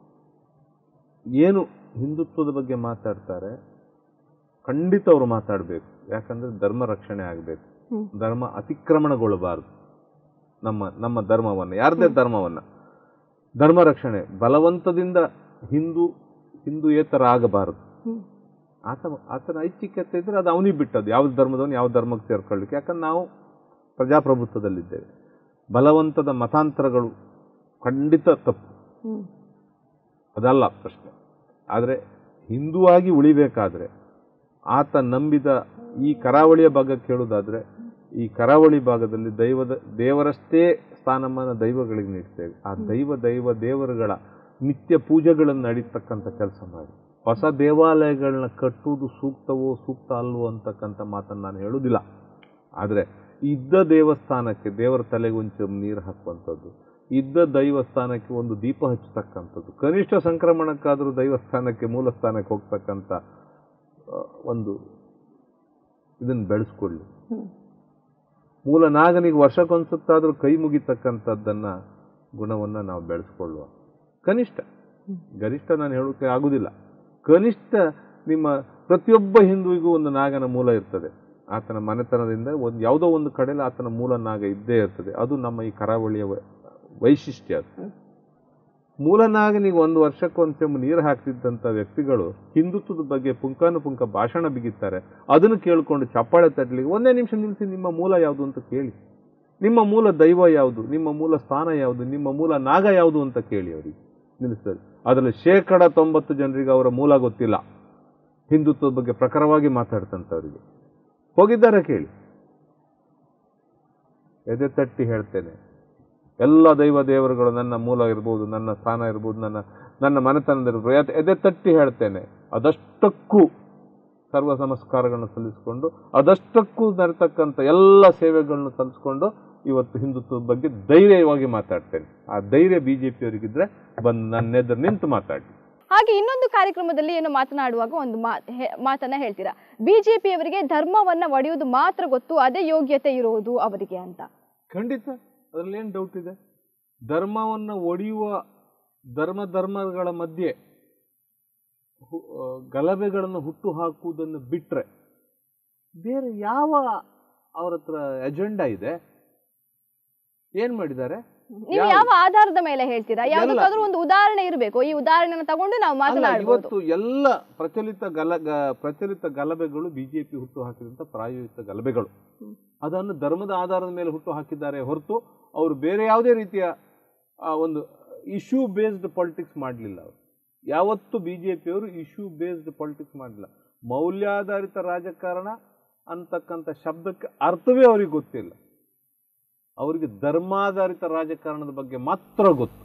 ಏನು ಹಿಂದುತ್ವದ ಬಗ್ಗೆ ಮಾತಾಡ್ತಾರೆ ಖಂಡಿತ ಅವರು ಮಾತಾಡಬೇಕು ಯಾಕಂದರೆ ಧರ್ಮ ರಕ್ಷಣೆ ಆಗಬೇಕು ಹ್ಮ್. ಧರ್ಮ ಅತಿಕ್ರಮಣಗೊಳ್ಳಬಾರದು ನಮ್ಮ ನಮ್ಮ ಧರ್ಮವನ್ನು ಯಾರದೇ ಧರ್ಮವನ್ನು ಧರ್ಮ ರಕ್ಷಣೆ ಬಲವಂತದಿಂದ ಹಿಂದೂ ಹಿಂದೂಯೇತರ ಆಗಬಾರದು ಹ್ಮ್. ಆತ ಆತನ ಐಚ್ಛಿಕತೆ ಇದ್ರೆ ಅದು ಅವನಿಗೆ ಬಿಟ್ಟದ್ದು ಯಾವ ಧರ್ಮದವನು ಯಾವ ಧರ್ಮಕ್ಕೆ ಸೇರ್ಕೊಳ್ಳಿಕ್ಕೆ ಯಾಕಂದ್ರೆ ನಾವು ಪ್ರಜಾಪ್ರಭುತ್ವದಲ್ಲಿದ್ದೇವೆ ಬಲವಂತದ ಮತಾಂತರಗಳು ಖಂಡಿತ ತಪ್ಪು ಹ್ಮ್. ಅದಲ್ಲ ಪ್ರಶ್ನೆ ಆದರೆ ಹಿಂದುವಾಗಿ ಉಳಿಬೇಕಾದ್ರೆ ಆತ ನಂಬಿದ ಈ ಕರಾವಳಿಯ ಭಾಗ ಕೇಳುವುದಾದ್ರೆ ಈ ಕರಾವಳಿ ಭಾಗದಲ್ಲಿ ದೈವದ ದೇವರಷ್ಟೇ ಸ್ಥಾನಮಾನ ದೈವಗಳಿಗೆ ನೀಡ್ತೇವೆ ಆ ದೈವ ದೈವ ದೇವರುಗಳ ನಿತ್ಯ ಪೂಜೆಗಳನ್ನು ನಡೀತಕ್ಕಂಥ ಕೆಲಸ ಮಾಡಿ ಹೊಸ ದೇವಾಲಯಗಳನ್ನ ಕಟ್ಟುವುದು ಸೂಕ್ತವೋ ಸೂಕ್ತ ಅಲ್ವೋ ಅಂತಕ್ಕಂಥ ಮಾತನ್ನು ನಾನು ಹೇಳುವುದಿಲ್ಲ ಆದರೆ ಇದ್ದ ದೇವಸ್ಥಾನಕ್ಕೆ ದೇವರ ತಲೆಗೆ ಒಂಚೂರು ನೀರು ಹಾಕುವಂಥದ್ದು ಇದ್ದ ದೈವಸ್ಥಾನಕ್ಕೆ ಒಂದು ದೀಪ ಹಚ್ಚತಕ್ಕಂಥದ್ದು ಕನಿಷ್ಠ ಸಂಕ್ರಮಣಕ್ಕಾದರೂ ದೈವಸ್ಥಾನಕ್ಕೆ ಮೂಲ ಸ್ಥಾನಕ್ಕೆ ಹೋಗ್ತಕ್ಕಂಥ ಆ, ಒಂದು ಇದನ್ನು ಬೆಳೆಸ್ಕೊಳ್ಳಿ ಹ್ಮ್. ಮೂಲ ನಾಗನಿಗೆ ವರ್ಷಕ್ಕೊಂದ್ಸತ್ತಾದರೂ ಕೈ ಮುಗಿತಕ್ಕಂಥದ್ದನ್ನು ಗುಣವನ್ನು ನಾವು ಬೆಳೆಸ್ಕೊಳ್ಳುವ ಕನಿಷ್ಠ ಗರಿಷ್ಠ ನಾನು ಹೇಳೋಕ್ಕೆ ಆಗುವುದಿಲ್ಲ ಕನಿಷ್ಠ ನಿಮ್ಮ ಪ್ರತಿಯೊಬ್ಬ ಹಿಂದೂವಿಗೂ ಒಂದು ನಾಗನ ಮೂಲ ಇರ್ತದೆ ಆತನ ಮನೆತನದಿಂದ ಒಂದು ಯಾವುದೋ ಒಂದು ಕಡೆಯಲ್ಲಿ ಆತನ ಮೂಲ ನಾಗ ಇದ್ದೇ ಇರ್ತದೆ ಅದು ನಮ್ಮ ಈ ಕರಾವಳಿಯ ವೈ- ವೈಶಿಷ್ಟ್ಯ ಅದು ಮೂಲ ನಾಗನಿಗೆ ಒಂದು ವರ್ಷಕ್ಕೆ ಒಂದು ಚೆಂಬು ನೀರು ಹಾಕ್ತಿದ್ದಂಥ ವ್ಯಕ್ತಿಗಳು ಹಿಂದುತ್ವದ ಬಗ್ಗೆ ಪುಂಕಾನುಪುಂಕ ಭಾಷಣ ಬಿಗಿತಾರೆ ಅದನ್ನು ಕೇಳಿಕೊಂಡು ಚಪ್ಪಾಳೆ ತಟ್ಟಲಿಕ್ಕೆ ಒಂದೇ ನಿಮಿಷ ನಿಲ್ಲಿಸಿ ನಿಮ್ಮ ಮೂಲ ಯಾವುದು ಅಂತ ಕೇಳಿ ನಿಮ್ಮ ಮೂಲ ದೈವ ಯಾವುದು ನಿಮ್ಮ ಮೂಲ ಸ್ಥಾನ ಯಾವುದು ನಿಮ್ಮ ಮೂಲ ನಾಗ ಯಾವುದು ಅಂತ ಕೇಳಿ ಅವರಿಗೆ ನಿಲ್ಲಿಸ್ತದೆ ಅದರಲ್ಲಿ ಶೇಕಡ ತೊಂಬತ್ತು ಜನರಿಗೆ ಅವರ ಮೂಲ ಗೊತ್ತಿಲ್ಲ ಹಿಂದುತ್ವದ ಬಗ್ಗೆ ಪ್ರಖರವಾಗಿ ಮಾತಾಡ್ತಂಥವರಿಗೆ ಹೋಗಿದ್ದಾರೆ ಕೇಳಿ ಎದೆ ತಟ್ಟಿ ಹೇಳ್ತೇನೆ ಎಲ್ಲ ದೈವ ದೇವರುಗಳು ನನ್ನ ಮೂಲ ಇರ್ಬೋದು ನನ್ನ ಸ್ಥಾನ ಇರ್ಬೋದು ನನ್ನ ನನ್ನ ಮನೆತನದಿರ್ಬೋದು ಎದೆ- ಎದೆ ತಟ್ಟಿ ಹೇಳ್ತೇನೆ ಅದಷ್ಟಕ್ಕೂ ಸರ್ವ ನಮಸ್ಕಾರಗಳನ್ನು ಸಲ್ಲಿಸಿಕೊಂಡು ಅದಷ್ಟಕ್ಕೂ ನಡತಕ್ಕಂಥ ಎಲ್ಲ ಸೇವೆಗಳನ್ನು ಸಲ್ಲಿಸ್ಕೊಂಡು ಇವತ್ತು ಹಿಂದುತ್ವದ ಬಗ್ಗೆ ಧೈರ್ಯವಾಗಿ ಮಾತಾಡ್ತೇನೆ ಆ ಧೈರ್ಯ ಬಿ ಜೆ ಪಿಯವರಿಗಿದ್ರೆ ಬಂದು ನನ್ನ ಎದುರು ನಿಂತು ಮಾತಾಡಿ ಹಾಗೆ ಇನ್ನೊಂದು ಕಾರ್ಯಕ್ರಮದಲ್ಲಿ ಏನು ಮಾತನಾಡುವಾಗ ಒಂದು ಮಾತ್- ಹೆ- ಮಾತನ್ನ ಹೇಳ್ತೀರಾ ಬಿಜೆಪಿಯವರಿಗೆ ಧರ್ಮವನ್ನ ಒಡೆಯುವುದು ಮಾತ್ರ ಗೊತ್ತು ಅದೇ ಯೋಗ್ಯತೆ ಇರುವುದು ಅವರಿಗೆ ಅಂತ ಖಂಡಿತ ಅದರಲ್ಲಿ ಏನು ಡೌಟ್ ಇದೆ ಧರ್ಮವನ್ನು ಒಡೆಯುವ ಧರ್ಮ ಧರ್ಮಗಳ ಮಧ್ಯೆ ಹು- ಆ, ಗಲಭೆಗಳನ್ನು ಹುಟ್ಟು ಹಾಕುವುದನ್ನು ಬಿಟ್ಟರೆ ಬೇರೆ ಯಾವ ಅವ್ರ ಹತ್ರ ಎಜೆಂಡಾ ಇದೆ ಏನ್ ಮಾಡಿದ್ದಾರೆ ನೀವು ಯಾವ- ಯಾವ ಆಧಾರದ ಮೇಲೆ ಹೇಳ್ತೀರಾ ಯಾವ್ದಕ್ಕಾದ್ರೂ ಒಂದು ಉದಾಹರಣೆ ಇರಬೇಕು ಈ ಉದಾಹರಣೆನ ತಗೊಂಡು ನಾವು ಅಲ್ಲ ಮಾತನಾಡಬಹುದು ಇವತ್ತು ಎಲ್ಲ ಪ್ರಚಲಿತ ಗಲ ಗ- ಪ್ರಚಲಿತ ಗಲಭೆಗಳು ಬಿಜೆಪಿ ಹುಟ್ಟು ಹಾಕಿದಂತ ಪ್ರಾಯೋಜಿತ ಗಲಭೆಗಳು ಅದನ್ನು ಧರ್ಮದ ಆಧಾರದ ಮೇಲೆ ಹುಟ್ಟು ಹಾಕಿದ್ದಾರೆ ಹೊರತು ಅವರು ಬೇರೆ ಯಾವುದೇ ರೀತಿಯ ಆ, ಒಂದು ಇಶ್ಯೂ ಬೇಸ್ಡ್ ಪಾಲಿಟಿಕ್ಸ್ ಮಾಡಲಿಲ್ಲ ಅವರು ಯಾವತ್ತು ಬಿ ಜೆ ಪಿಯವರು ಇಶ್ಯೂ ಬೇಸ್ಡ್ ಪಾಲಿಟಿಕ್ಸ್ ಮಾಡಲಿಲ್ಲ ಮೌಲ್ಯಾಧಾರಿತ ರಾಜಕಾರಣ ಅಂತಕ್ಕಂಥ ಶಬ್ದಕ್ಕೆ ಅರ್ಥವೇ ಅವರಿಗೆ ಗೊತ್ತಿಲ್ಲ ಅವರಿಗೆ ಧರ್ಮಾಧಾರಿತ ರಾಜಕಾರಣದ ಬಗ್ಗೆ ಮಾತ್ರ ಗೊತ್ತು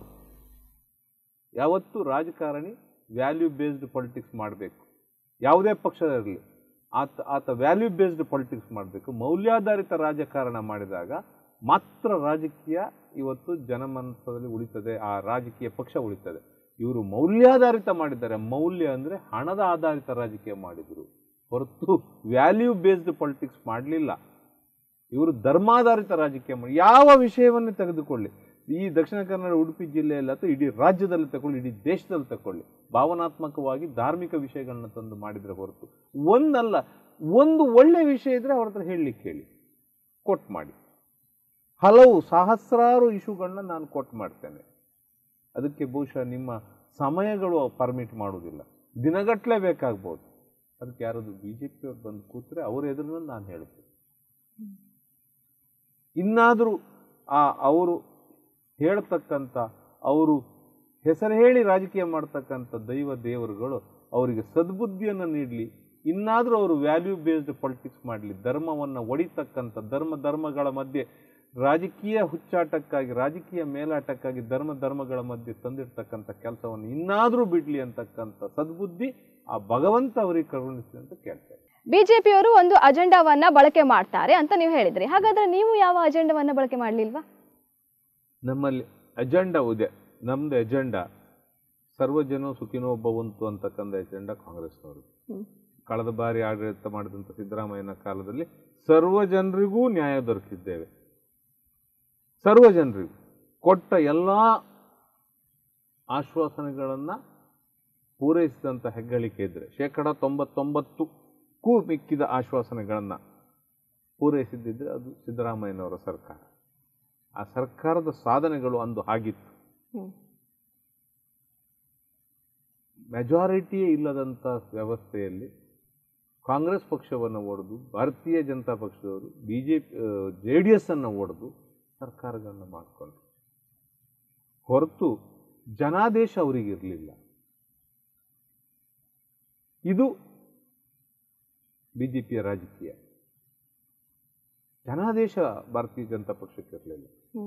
ಯಾವತ್ತು ರಾಜಕಾರಣಿ ವ್ಯಾಲ್ಯೂ ಬೇಸ್ಡ್ ಪಾಲಿಟಿಕ್ಸ್ ಮಾಡಬೇಕು ಯಾವುದೇ ಪಕ್ಷದಲ್ಲಿರಲಿ ಆತ ಆತ ವ್ಯಾಲ್ಯೂ ಬೇಸ್ಡ್ ಪಾಲಿಟಿಕ್ಸ್ ಮಾಡಬೇಕು ಮೌಲ್ಯಾಧಾರಿತ ರಾಜಕಾರಣ ಮಾಡಿದಾಗ ಮಾತ್ರ ರಾಜಕೀಯ ಇವತ್ತು ಜನಮನಸ್ಸದಲ್ಲಿ ಉಳಿತದೆ ಆ ರಾಜಕೀಯ ಪಕ್ಷ ಉಳಿತದೆ ಇವರು ಮೌಲ್ಯಾಧಾರಿತ ಮಾಡಿದ್ದಾರೆ ಮೌಲ್ಯ ಅಂದರೆ ಹಣದ ಆಧಾರಿತ ರಾಜಕೀಯ ಮಾಡಿದರು ಹೊರತು ವ್ಯಾಲ್ಯೂ ಬೇಸ್ಡ್ ಪಾಲಿಟಿಕ್ಸ್ ಮಾಡಲಿಲ್ಲ ಇವರು ಧರ್ಮಾಧಾರಿತ ರಾಜಕೀಯ ಮಾಡಿ ಯಾವ ವಿಷಯವನ್ನು ತೆಗೆದುಕೊಳ್ಳಿ ಈ ದಕ್ಷಿಣ ಕನ್ನಡ ಉಡುಪಿ ಜಿಲ್ಲೆಯಲ್ಲಿ ಅಥವಾ ಇಡೀ ರಾಜ್ಯದಲ್ಲಿ ತಗೊಳ್ಳಿ ಇಡೀ ದೇಶದಲ್ಲಿ ತಗೊಳ್ಳಿ ಭಾವನಾತ್ಮಕವಾಗಿ ಧಾರ್ಮಿಕ ವಿಷಯಗಳನ್ನ ತಂದು ಮಾಡಿದರೆ ಹೊರತು ಒಂದಲ್ಲ ಒಂದು ಒಳ್ಳೆ ವಿಷಯ ಇದ್ರೆ ಅವ್ರ ಹತ್ರ ಹೇಳಲಿಕ್ಕೆ ಹೇಳಿ ಕೊಟ್ ಮಾಡಿ ಹಲವು ಸಹಸ್ರಾರು ಇಶ್ಯೂಗಳನ್ನ ನಾನು ಕೊಟ್ ಮಾಡ್ತೇನೆ ಅದಕ್ಕೆ ಬಹುಶಃ ನಿಮ್ಮ ಸಮಯಗಳು ಪರ್ಮಿಟ್ ಮಾಡುವುದಿಲ್ಲ ದಿನಗಟ್ಟಲೆ ಬೇಕಾಗ್ಬೋದು ಅದಕ್ಕೆ ಯಾರಾದ್ರು ಬಿ ಜೆ ಪಿಯವ್ರು ಬಂದು ಕೂತ್ರೆ ಅವ್ರ ಎದುರಿನಲ್ಲಿ ನಾನು ಹೇಳ್ತೇನೆ ಇನ್ನಾದರೂ ಆ ಅವರು ಹೇಳ್ತಕ್ಕಂಥ ಅವರು ಹೆಸರು ಹೇಳಿ ರಾಜಕೀಯ ಮಾಡ್ತಕ್ಕಂಥ ದೈವ ದೇವರುಗಳು ಅವರಿಗೆ ಸದ್ಬುದ್ಧಿಯನ್ನು ನೀಡಲಿ ಇನ್ನಾದರೂ ಅವರು ವ್ಯಾಲ್ಯೂ ಬೇಸ್ಡ್ ಪಾಲಿಟಿಕ್ಸ್ ಮಾಡಲಿ ಧರ್ಮವನ್ನು ಒಡಿತಕ್ಕಂಥ ಧರ್ಮ ಧರ್ಮಗಳ ಮಧ್ಯೆ ರಾಜಕೀಯ ಹುಚ್ಚಾಟಕ್ಕಾಗಿ ರಾಜಕೀಯ ಮೇಲಾಟಕ್ಕಾಗಿ ಧರ್ಮ ಧರ್ಮಗಳ ಮಧ್ಯೆ ತಂದಿರ್ತಕ್ಕಂಥ ಕೆಲಸವನ್ನು ಇನ್ನಾದರೂ ಬಿಡ್ಲಿ ಅಂತಕ್ಕಂಥ ಸದ್ಬುದ್ಧಿ ಆ ಭಗವಂತ ಅವರಿಗೆ ಕರುಣಿಸಲಿ ಅಂತ ಕೇಳ್ತಾರೆ ಬಿಜೆಪಿಯವರು ಒಂದು ಅಜೆಂಡಾವನ್ನ ಬಳಕೆ ಮಾಡ್ತಾರೆ ಅಂತ ನೀವು ಹೇಳಿದ್ರಿ ಹಾಗಾದ್ರೆ ನೀವು ಯಾವ ಅಜೆಂಡವನ್ನ ಬಳಕೆ ಮಾಡ್ಲಿಲ್ವಾ ನಮ್ಮಲ್ಲಿ ಅಜೆಂಡಾ ಇದೆ ನಮ್ದು ಎಜೆಂಡಾ ಸರ್ವಜನ ಸುಖಿನೋ ಭವಂತು ಅಂತಕ್ಕಂಥ ಎಜೆಂಡಾ ಕಾಂಗ್ರೆಸ್ನವರು ಹ್ಮ್. ಕಳೆದ ಬಾರಿ ಆಡಳಿತ ಮಾಡಿದಂಥ ಸಿದ್ದರಾಮಯ್ಯನ ಕಾಲದಲ್ಲಿ ಸರ್ವ ಜನರಿಗೂ ನ್ಯಾಯ ದೊರಕಿದ್ದೇವೆ ಸರ್ವ ಜನರಿಗೂ ಕೊಟ್ಟ ಎಲ್ಲ ಆಶ್ವಾಸನೆಗಳನ್ನು ಪೂರೈಸಿದಂಥ ಹೆಗ್ಗಳಿಕೆ ಇದ್ದರೆ ಶೇಕಡ ತೊಂಬತ್ತೊಂಬತ್ತಕ್ಕೂ ಮಿಕ್ಕಿದ ಆಶ್ವಾಸನೆಗಳನ್ನು ಪೂರೈಸಿದ್ದಿದ್ರೆ ಅದು ಸಿದ್ದರಾಮಯ್ಯನವರ ಸರ್ಕಾರ ಆ ಸರ್ಕಾರದ ಸಾಧನೆಗಳು ಅಂದು ಆಗಿತ್ತು ಹ್ಮ್. ಮೆಜಾರಿಟಿಯೇ ಇಲ್ಲದಂಥ ವ್ಯವಸ್ಥೆಯಲ್ಲಿ ಕಾಂಗ್ರೆಸ್ ಪಕ್ಷವನ್ನು ಒಡೆದು ಭಾರತೀಯ ಜನತಾ ಪಕ್ಷದವರು B J P J D S ಅನ್ನು ಒಡೆದು ಸರ್ಕಾರಗಳನ್ನು ಮಾಡಿಕೊಂಡ್ರು ಹೊರತು ಜನಾದೇಶ ಅವರಿಗಿರಲಿಲ್ಲ ಇದು ಬಿ ಜೆ ಪಿಯ ರಾಜಕೀಯ ಜನಾದೇಶ ಭಾರತೀಯ ಜನತಾ ಪಕ್ಷಕ್ಕೆ ಇರಲಿಲ್ಲ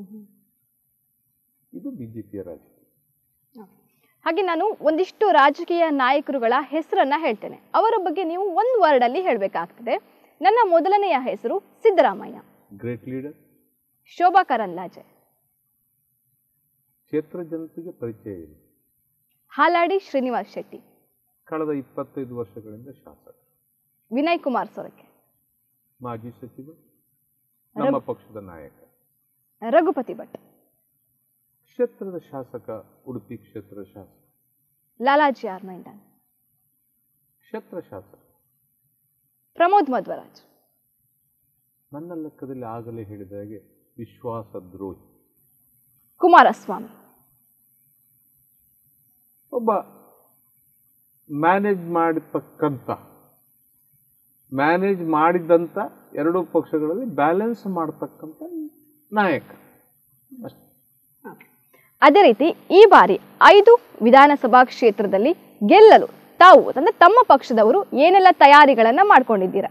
ಇದು ಬಿ ಜೆ ಪಿಯ ರಾಜಕೀಯ ಹಾಗೆ ನಾನು ಒಂದಿಷ್ಟು ರಾಜಕೀಯ ನಾಯಕರುಗಳ ಹೆಸರನ್ನ ಹೇಳ್ತೇನೆ ಅವರ ಬಗ್ಗೆ ನೀವು ಒಂದು ವರ್ಡ್ ಅಲ್ಲಿ ಹೇಳಬೇಕಾಗ್ತದೆ ನನ್ನ ಮೊದಲನೆಯ ಹೆಸರು ಸಿದ್ದರಾಮಯ್ಯ ಗ್ರೇಟ್ ಲೀಡರ್ ಶೋಭಾ ಕರಂದ್ಲಾಜೆ ಕ್ಷೇತ್ರ ಜನತೆಗೆ ಪರಿಚಯ ಇದೆ ಹಾಲಾಡಿ ಶ್ರೀನಿವಾಸ್ ಶೆಟ್ಟಿ ಕಳೆದ ಇಪ್ಪತ್ತೈದು ವರ್ಷಗಳಿಂದ ಶಾಸಕ ವಿನಯ್ ಕುಮಾರ್ ಸೊರಕೆ ಮಾಜಿ ಸಚಿವ ನಮ್ಮ ಪಕ್ಷದ ನಾಯಕ ರಘುಪತಿ ಭಟ್ ಕ್ಷೇತ್ರದ ಶಾಸಕ ಉಡುಪಿ ಕ್ಷೇತ್ರದ ಶಾಸಕ ಲಾಲಾಜಿ ಆರ್ ಮೈಂಡನ್ ಕ್ಷೇತ್ರ ಶಾಸಕ ಪ್ರಮೋದ್ ಮಧ್ವರಾಜ್ ನನ್ನ ಲೆಕ್ಕದಲ್ಲಿ ಆಗಲೇ ಹೇಳಿದ ಹಾಗೆ ವಿಶ್ವಾಸ ದ್ರೋಹಿ ಕುಮಾರಸ್ವಾಮಿ ಒಬ್ಬ ಮ್ಯಾನೇಜ್ ಮಾಡತಕ್ಕಂಥ ಮ್ಯಾನೇಜ್ ಮಾಡಿದಂಥ ಎರಡೂ ಪಕ್ಷಗಳಲ್ಲಿ ಬ್ಯಾಲೆನ್ಸ್ ಮಾಡತಕ್ಕಂಥ ನಾಯಕ ಅಷ್ಟೇ ಅದೇ ರೀತಿ ಈ ಬಾರಿ ಐದು ವಿಧಾನಸಭಾ ಕ್ಷೇತ್ರದಲ್ಲಿ ಗೆಲ್ಲಲು ತಾವು ಅಂದ್ರೆ ತಮ್ಮ ಪಕ್ಷದವರು ಏನೆಲ್ಲ ತಯಾರಿಗಳನ್ನ ಮಾಡ್ಕೊಂಡಿದ್ದೀರಾ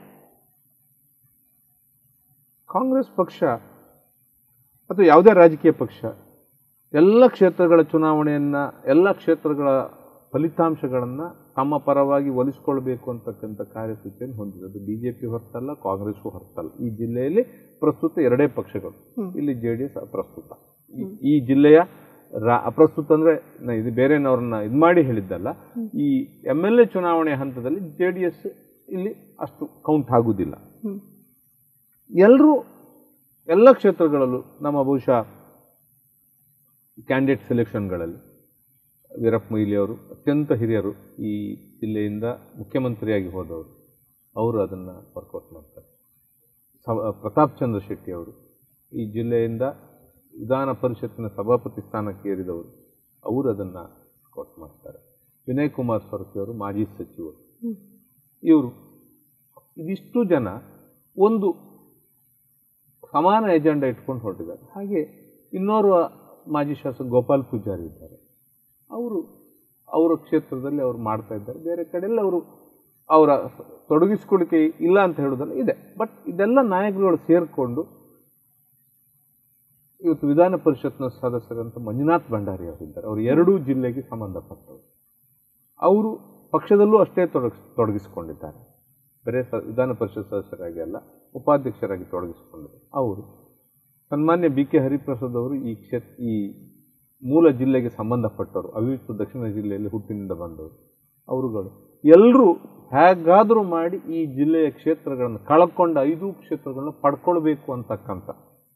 ಕಾಂಗ್ರೆಸ್ ಪಕ್ಷ ಅಥವಾ ಯಾವುದೇ ರಾಜಕೀಯ ಪಕ್ಷ ಎಲ್ಲ ಕ್ಷೇತ್ರಗಳ ಚುನಾವಣೆಯನ್ನು ಎಲ್ಲ ಕ್ಷೇತ್ರಗಳ ಫಲಿತಾಂಶಗಳನ್ನು ತಮ್ಮ ಪರವಾಗಿ ಒಲಿಸ್ಕೊಳ್ಬೇಕು ಅಂತಕ್ಕಂಥ ಕಾರ್ಯಸೂಚಿಯನ್ನು ಹೊಂದಿದೆ ಅದು ಬಿ ಜೆ ಪಿ ಹೊರತಲ್ಲ ಕಾಂಗ್ರೆಸ್ಗೂ ಹೊರತಲ್ಲ ಈ ಜಿಲ್ಲೆಯಲ್ಲಿ ಪ್ರಸ್ತುತ ಎರಡೇ ಪಕ್ಷಗಳು ಇಲ್ಲಿ ಜೆ ಡಿ ಎಸ್ ಅಪ್ರಸ್ತುತ ಈ- ಈ ಜಿಲ್ಲೆಯ ರಾ ಅಪ್ರಸ್ತುತ ಅಂದರೆ ಇದು ಬೇರೆನವ್ರನ್ನ ಇದು ಮಾಡಿ ಹೇಳಿದ್ದಲ್ಲ ಈ ಎಮ್ ಎಲ್ ಎ ಚುನಾವಣೆ ಹಂತದಲ್ಲಿ ಜೆ ಡಿ ಎಸ್ ಇಲ್ಲಿ ಅಷ್ಟು ಕೌಂಟ್ ಆಗುವುದಿಲ್ಲ ಎಲ್ಲರೂ ಎಲ್ಲ ಕ್ಷೇತ್ರಗಳಲ್ಲೂ ನಮ್ಮ ಬಹುಶಃ ಕ್ಯಾಂಡಿಡೇಟ್ ಸೆಲೆಕ್ಷನ್ಗಳಲ್ಲಿ ವೀರಪ್ಪ ಮೊಯ್ಲಿ ಅವರು ಅತ್ಯಂತ ಹಿರಿಯರು ಈ ಜಿಲ್ಲೆಯಿಂದ ಮುಖ್ಯಮಂತ್ರಿಯಾಗಿ ಹೋದವರು ಅವರು ಅದನ್ನು ವರ್ಕೌಟ್ ಮಾಡ್ತಾರೆ ಸ ಪ್ರತಾಪ್ ಚಂದ್ರ ಶೆಟ್ಟಿ ಅವರು ಈ ಜಿಲ್ಲೆಯಿಂದ ವಿಧಾನ ಪರಿಷತ್ತಿನ ಸಭಾಪತಿ ಸ್ಥಾನಕ್ಕೆ ಏರಿದವರು ಅವರು ಅದನ್ನು ವರ್ಕೌಟ್ ಮಾಡ್ತಾರೆ ವಿನಯ್ ಕುಮಾರ್ ಸೊರಕೆ ಅವರು ಮಾಜಿ ಸಚಿವರು ಇವರು ಇದಿಷ್ಟು ಜನ ಒಂದು ಸಮಾನ ಎಜೆಂಡಾ ಇಟ್ಕೊಂಡು ಹೊರಟಿದ್ದಾರೆ ಹಾಗೆ ಇನ್ನೋರ್ವ ಮಾಜಿ ಶಾಸಕ ಗೋಪಾಲ್ ಪೂಜಾರಿ ಇದ್ದಾರೆ ಅವರು ಅವರ ಕ್ಷೇತ್ರದಲ್ಲಿ ಅವರು ಮಾಡ್ತಾ ಇದ್ದಾರೆ ಬೇರೆ ಕಡೆಯಲ್ಲಿ ಅವರು ಅವರ ತೊಡಗಿಸ್ಕೊಳ್ಳಿಕ್ಕೆ ಇಲ್ಲ ಅಂತ ಹೇಳೋದಲ್ಲ ಇದೆ ಬಟ್ ಇದೆಲ್ಲ ನಾಯಕರುಗಳು ಸೇರಿಕೊಂಡು ಇವತ್ತು ವಿಧಾನ ಪರಿಷತ್ನ ಸದಸ್ಯರಂತ ಮಂಜುನಾಥ್ ಭಂಡಾರಿ ಅವರಿದ್ದಾರೆ ಅವರು ಎರಡೂ ಜಿಲ್ಲೆಗೆ ಸಂಬಂಧಪಟ್ಟವರು ಅವರು ಪಕ್ಷದಲ್ಲೂ ಅಷ್ಟೇ ತೊಡಗಿಸ್ ತೊಡಗಿಸಿಕೊಂಡಿದ್ದಾರೆ ಬೇರೆ ಸ ವಿಧಾನ ಪರಿಷತ್ ಸದಸ್ಯರಾಗಿ ಅಲ್ಲ ಉಪಾಧ್ಯಕ್ಷರಾಗಿ ತೊಡಗಿಸಿಕೊಂಡಿದ್ದಾರೆ ಅವರು ಸನ್ಮಾನ್ಯ ಬಿ ಕೆ ಹರಿಪ್ರಸಾದ್ ಅವರು ಈ ಕ್ಷೇತ್ರ ಈ ಮೂಲ ಜಿಲ್ಲೆಗೆ ಸಂಬಂಧಪಟ್ಟವರು ಅವಿಭಕ್ತ ದಕ್ಷಿಣ ಜಿಲ್ಲೆಯಲ್ಲಿ ಹುಟ್ಟಿನಿಂದ ಬಂದವರು ಅವರುಗಳು ಎಲ್ಲರೂ ಹೇಗಾದರೂ ಮಾಡಿ ಈ ಜಿಲ್ಲೆಯ ಕ್ಷೇತ್ರಗಳನ್ನು ಕಳ್ಕೊಂಡ ಐದು ಕ್ಷೇತ್ರಗಳನ್ನು ಪಡ್ಕೊಳ್ಬೇಕು ಅಂತಕ್ಕಂಥ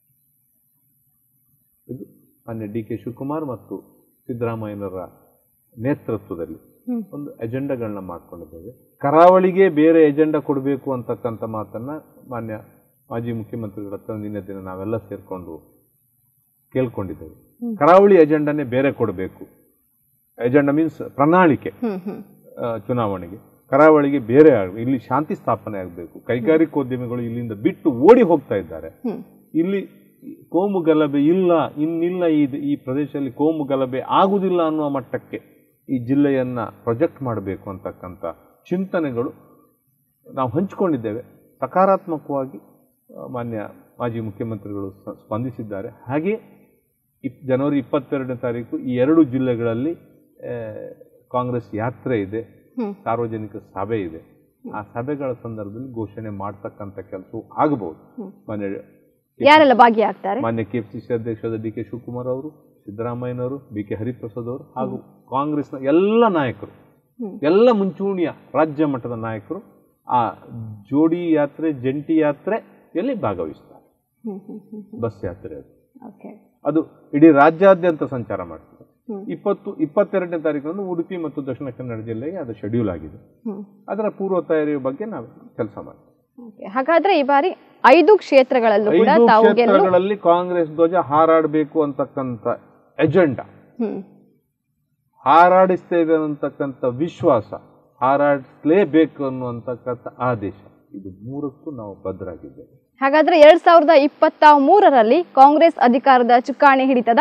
ಇದು ಮಾನ್ಯ ಡಿ ಕೆ ಶಿವಕುಮಾರ್ ಮತ್ತು ಸಿದ್ದರಾಮಯ್ಯನವರ ನೇತೃತ್ವದಲ್ಲಿ ಒಂದು ಎಜೆಂಡಾಗಳನ್ನ ಮಾಡ್ಕೊಂಡಿದ್ದೇವೆ ಕರಾವಳಿಗೆ ಬೇರೆ ಎಜೆಂಡಾ ಕೊಡಬೇಕು ಅಂತಕ್ಕಂಥ ಮಾತನ್ನ ಮಾನ್ಯ ಮಾಜಿ ಮುಖ್ಯಮಂತ್ರಿಗಳ ಹತ್ರ ನಿನ್ನೆ ದಿನ ನಾವೆಲ್ಲ ಸೇರ್ಕೊಂಡು ಕೇಳ್ಕೊಂಡಿದ್ದೇವೆ ಕರಾವಳಿ ಎಜೆಂಡಾನೇ ಬೇರೆ ಕೊಡಬೇಕು ಎಜೆಂಡಾ ಮೀನ್ಸ್ ಪ್ರಣಾಳಿಕೆ ಆ, ಚುನಾವಣೆಗೆ ಕರಾವಳಿಗೆ ಬೇರೆ ಆಗಬೇಕು ಇಲ್ಲಿ ಶಾಂತಿ ಸ್ಥಾಪನೆ ಆಗಬೇಕು ಕೈಗಾರಿಕೋದ್ಯಮಿಗಳು ಇಲ್ಲಿಂದ ಬಿಟ್ಟು ಓಡಿ ಹೋಗ್ತಾ ಇದ್ದಾರೆ ಇಲ್ಲಿ ಕೋಮು ಗಲಭೆ ಇಲ್ಲ ಇನ್ನಿಲ್ಲ ಈ ಈ ಪ್ರದೇಶದಲ್ಲಿ ಕೋಮು ಗಲಭೆ ಆಗುವುದಿಲ್ಲ ಅನ್ನುವ ಮಟ್ಟಕ್ಕೆ ಈ ಜಿಲ್ಲೆಯನ್ನ ಪ್ರೊಜೆಕ್ಟ್ ಮಾಡಬೇಕು ಅಂತಕ್ಕಂಥ ಚಿಂತನೆಗಳು ನಾವು ಹಂಚಿಕೊಂಡಿದ್ದೇವೆ ಸಕಾರಾತ್ಮಕವಾಗಿ ಆ, ಮಾನ್ಯ ಮಾಜಿ ಮುಖ್ಯಮಂತ್ರಿಗಳು ಸ- ಸ್ಪಂದಿಸಿದ್ದಾರೆ ಹಾಗೆ ಇಪ್ ಜನವರಿ ಇಪ್ಪತ್ತೆರಡನೇ ತಾರೀಕು ಈ ಎರಡು ಜಿಲ್ಲೆಗಳಲ್ಲಿ ಆ, ಕಾಂಗ್ರೆಸ್ ಯಾತ್ರೆ ಇದೆ ಹ್ಮ್. ಸಾರ್ವಜನಿಕ ಸಭೆ ಇದೆ ಆ ಸಭೆಗಳ ಸಂದರ್ಭದಲ್ಲಿ ಘೋಷಣೆ ಮಾಡ್ತಕ್ಕಂಥ ಕೆಲಸವು ಆಗಬಹುದು ಮೊನ್ನೆ ಯಾರೆಲ್ಲ ಭಾಗಿಯಾಗ್ತಾರೆ ಮಾನ್ಯ ಕೆಪಿಸಿಸಿ ಅಧ್ಯಕ್ಷರಾದ ಡಿ ಕೆ ಶಿವಕುಮಾರ್ ಅವರು ಸಿದ್ದರಾಮಯ್ಯನವರು ಬಿ ಕೆ ಹರಿಪ್ರಸಾದ್ ಅವರು ಹಾಗೂ ಕಾಂಗ್ರೆಸ್ನ ಎಲ್ಲ ನಾಯಕರು ಹ್ಮ್. ಎಲ್ಲ ಮುಂಚೂಣಿಯ ರಾಜ್ಯ ಮಟ್ಟದ ನಾಯಕರು ಆ ಜೋಡಿ ಯಾತ್ರೆ ಜಂಟಿ ಯಾತ್ರೆಯಲ್ಲಿ ಭಾಗವಹಿಸ್ತಾರೆ ಹ್ಮ್ ಹ್ಮ್ ಹ್ಮ್ ಬಸ್ ಯಾತ್ರೆ ಅದು ಓಕೆ ಅದು ಇಡೀ ರಾಜ್ಯಾದ್ಯಂತ ಸಂಚಾರ ಮಾಡ್ತದೆ ಹ್ಮ್. ಇಪ್ಪತ್ತು ಇಪ್ಪತ್ತೆರಡನೇ ತಾರೀಕಂದು ಉಡುಪಿ ಮತ್ತು ದಕ್ಷಿಣ ಕನ್ನಡ ಜಿಲ್ಲೆಗೆ ಅದು ಶೆಡ್ಯೂಲ್ ಆಗಿದೆ ಹ್ಮ್ ಅದರ ಪೂರ್ವ ತಯಾರಿಯ ಬಗ್ಗೆ ನಾವು ಕೆಲಸ ಮಾಡ್ತೀವಿ ಓಕೆ ಹಾಗಾದ್ರೆ ಈ ಬಾರಿ ಐದು ಕ್ಷೇತ್ರಗಳಲ್ಲೂ ಕೂಡ ಐದು ತಾವು ಗೆಲ್ಲಲು ಕ್ಷೇತ್ರಗಳಲ್ಲಿ ಕಾಂಗ್ರೆಸ್ ಧ್ವಜ ಹಾರಾಡಬೇಕು ಅಂತಕ್ಕಂಥ ಎಜೆಂಡಾ ಹ್ಮ್ ಹಾರಾಡಿಸ್ತೇವೆ ಅನ್ನತಕ್ಕಂಥ ವಿಶ್ವಾಸ ಹಾರಾಡಿಸಲೇಬೇಕು ಅನ್ನುವಂತಕ್ಕಂಥ ಆದೇಶ ಇದು ಮೂರಕ್ಕೂ ನಾವು ಬದ್ಧರಾಗಿದ್ದೇವೆ ಹಾಗಾದ್ರೆ ಎರಡ್ ಸಾವಿರದ ಇಪ್ಪತ್ತ ಮೂರರಲ್ಲಿ ಕಾಂಗ್ರೆಸ್ ಅಧಿಕಾರದ ಚುಕ್ಕಾಣಿ ಹಿಡಿತದ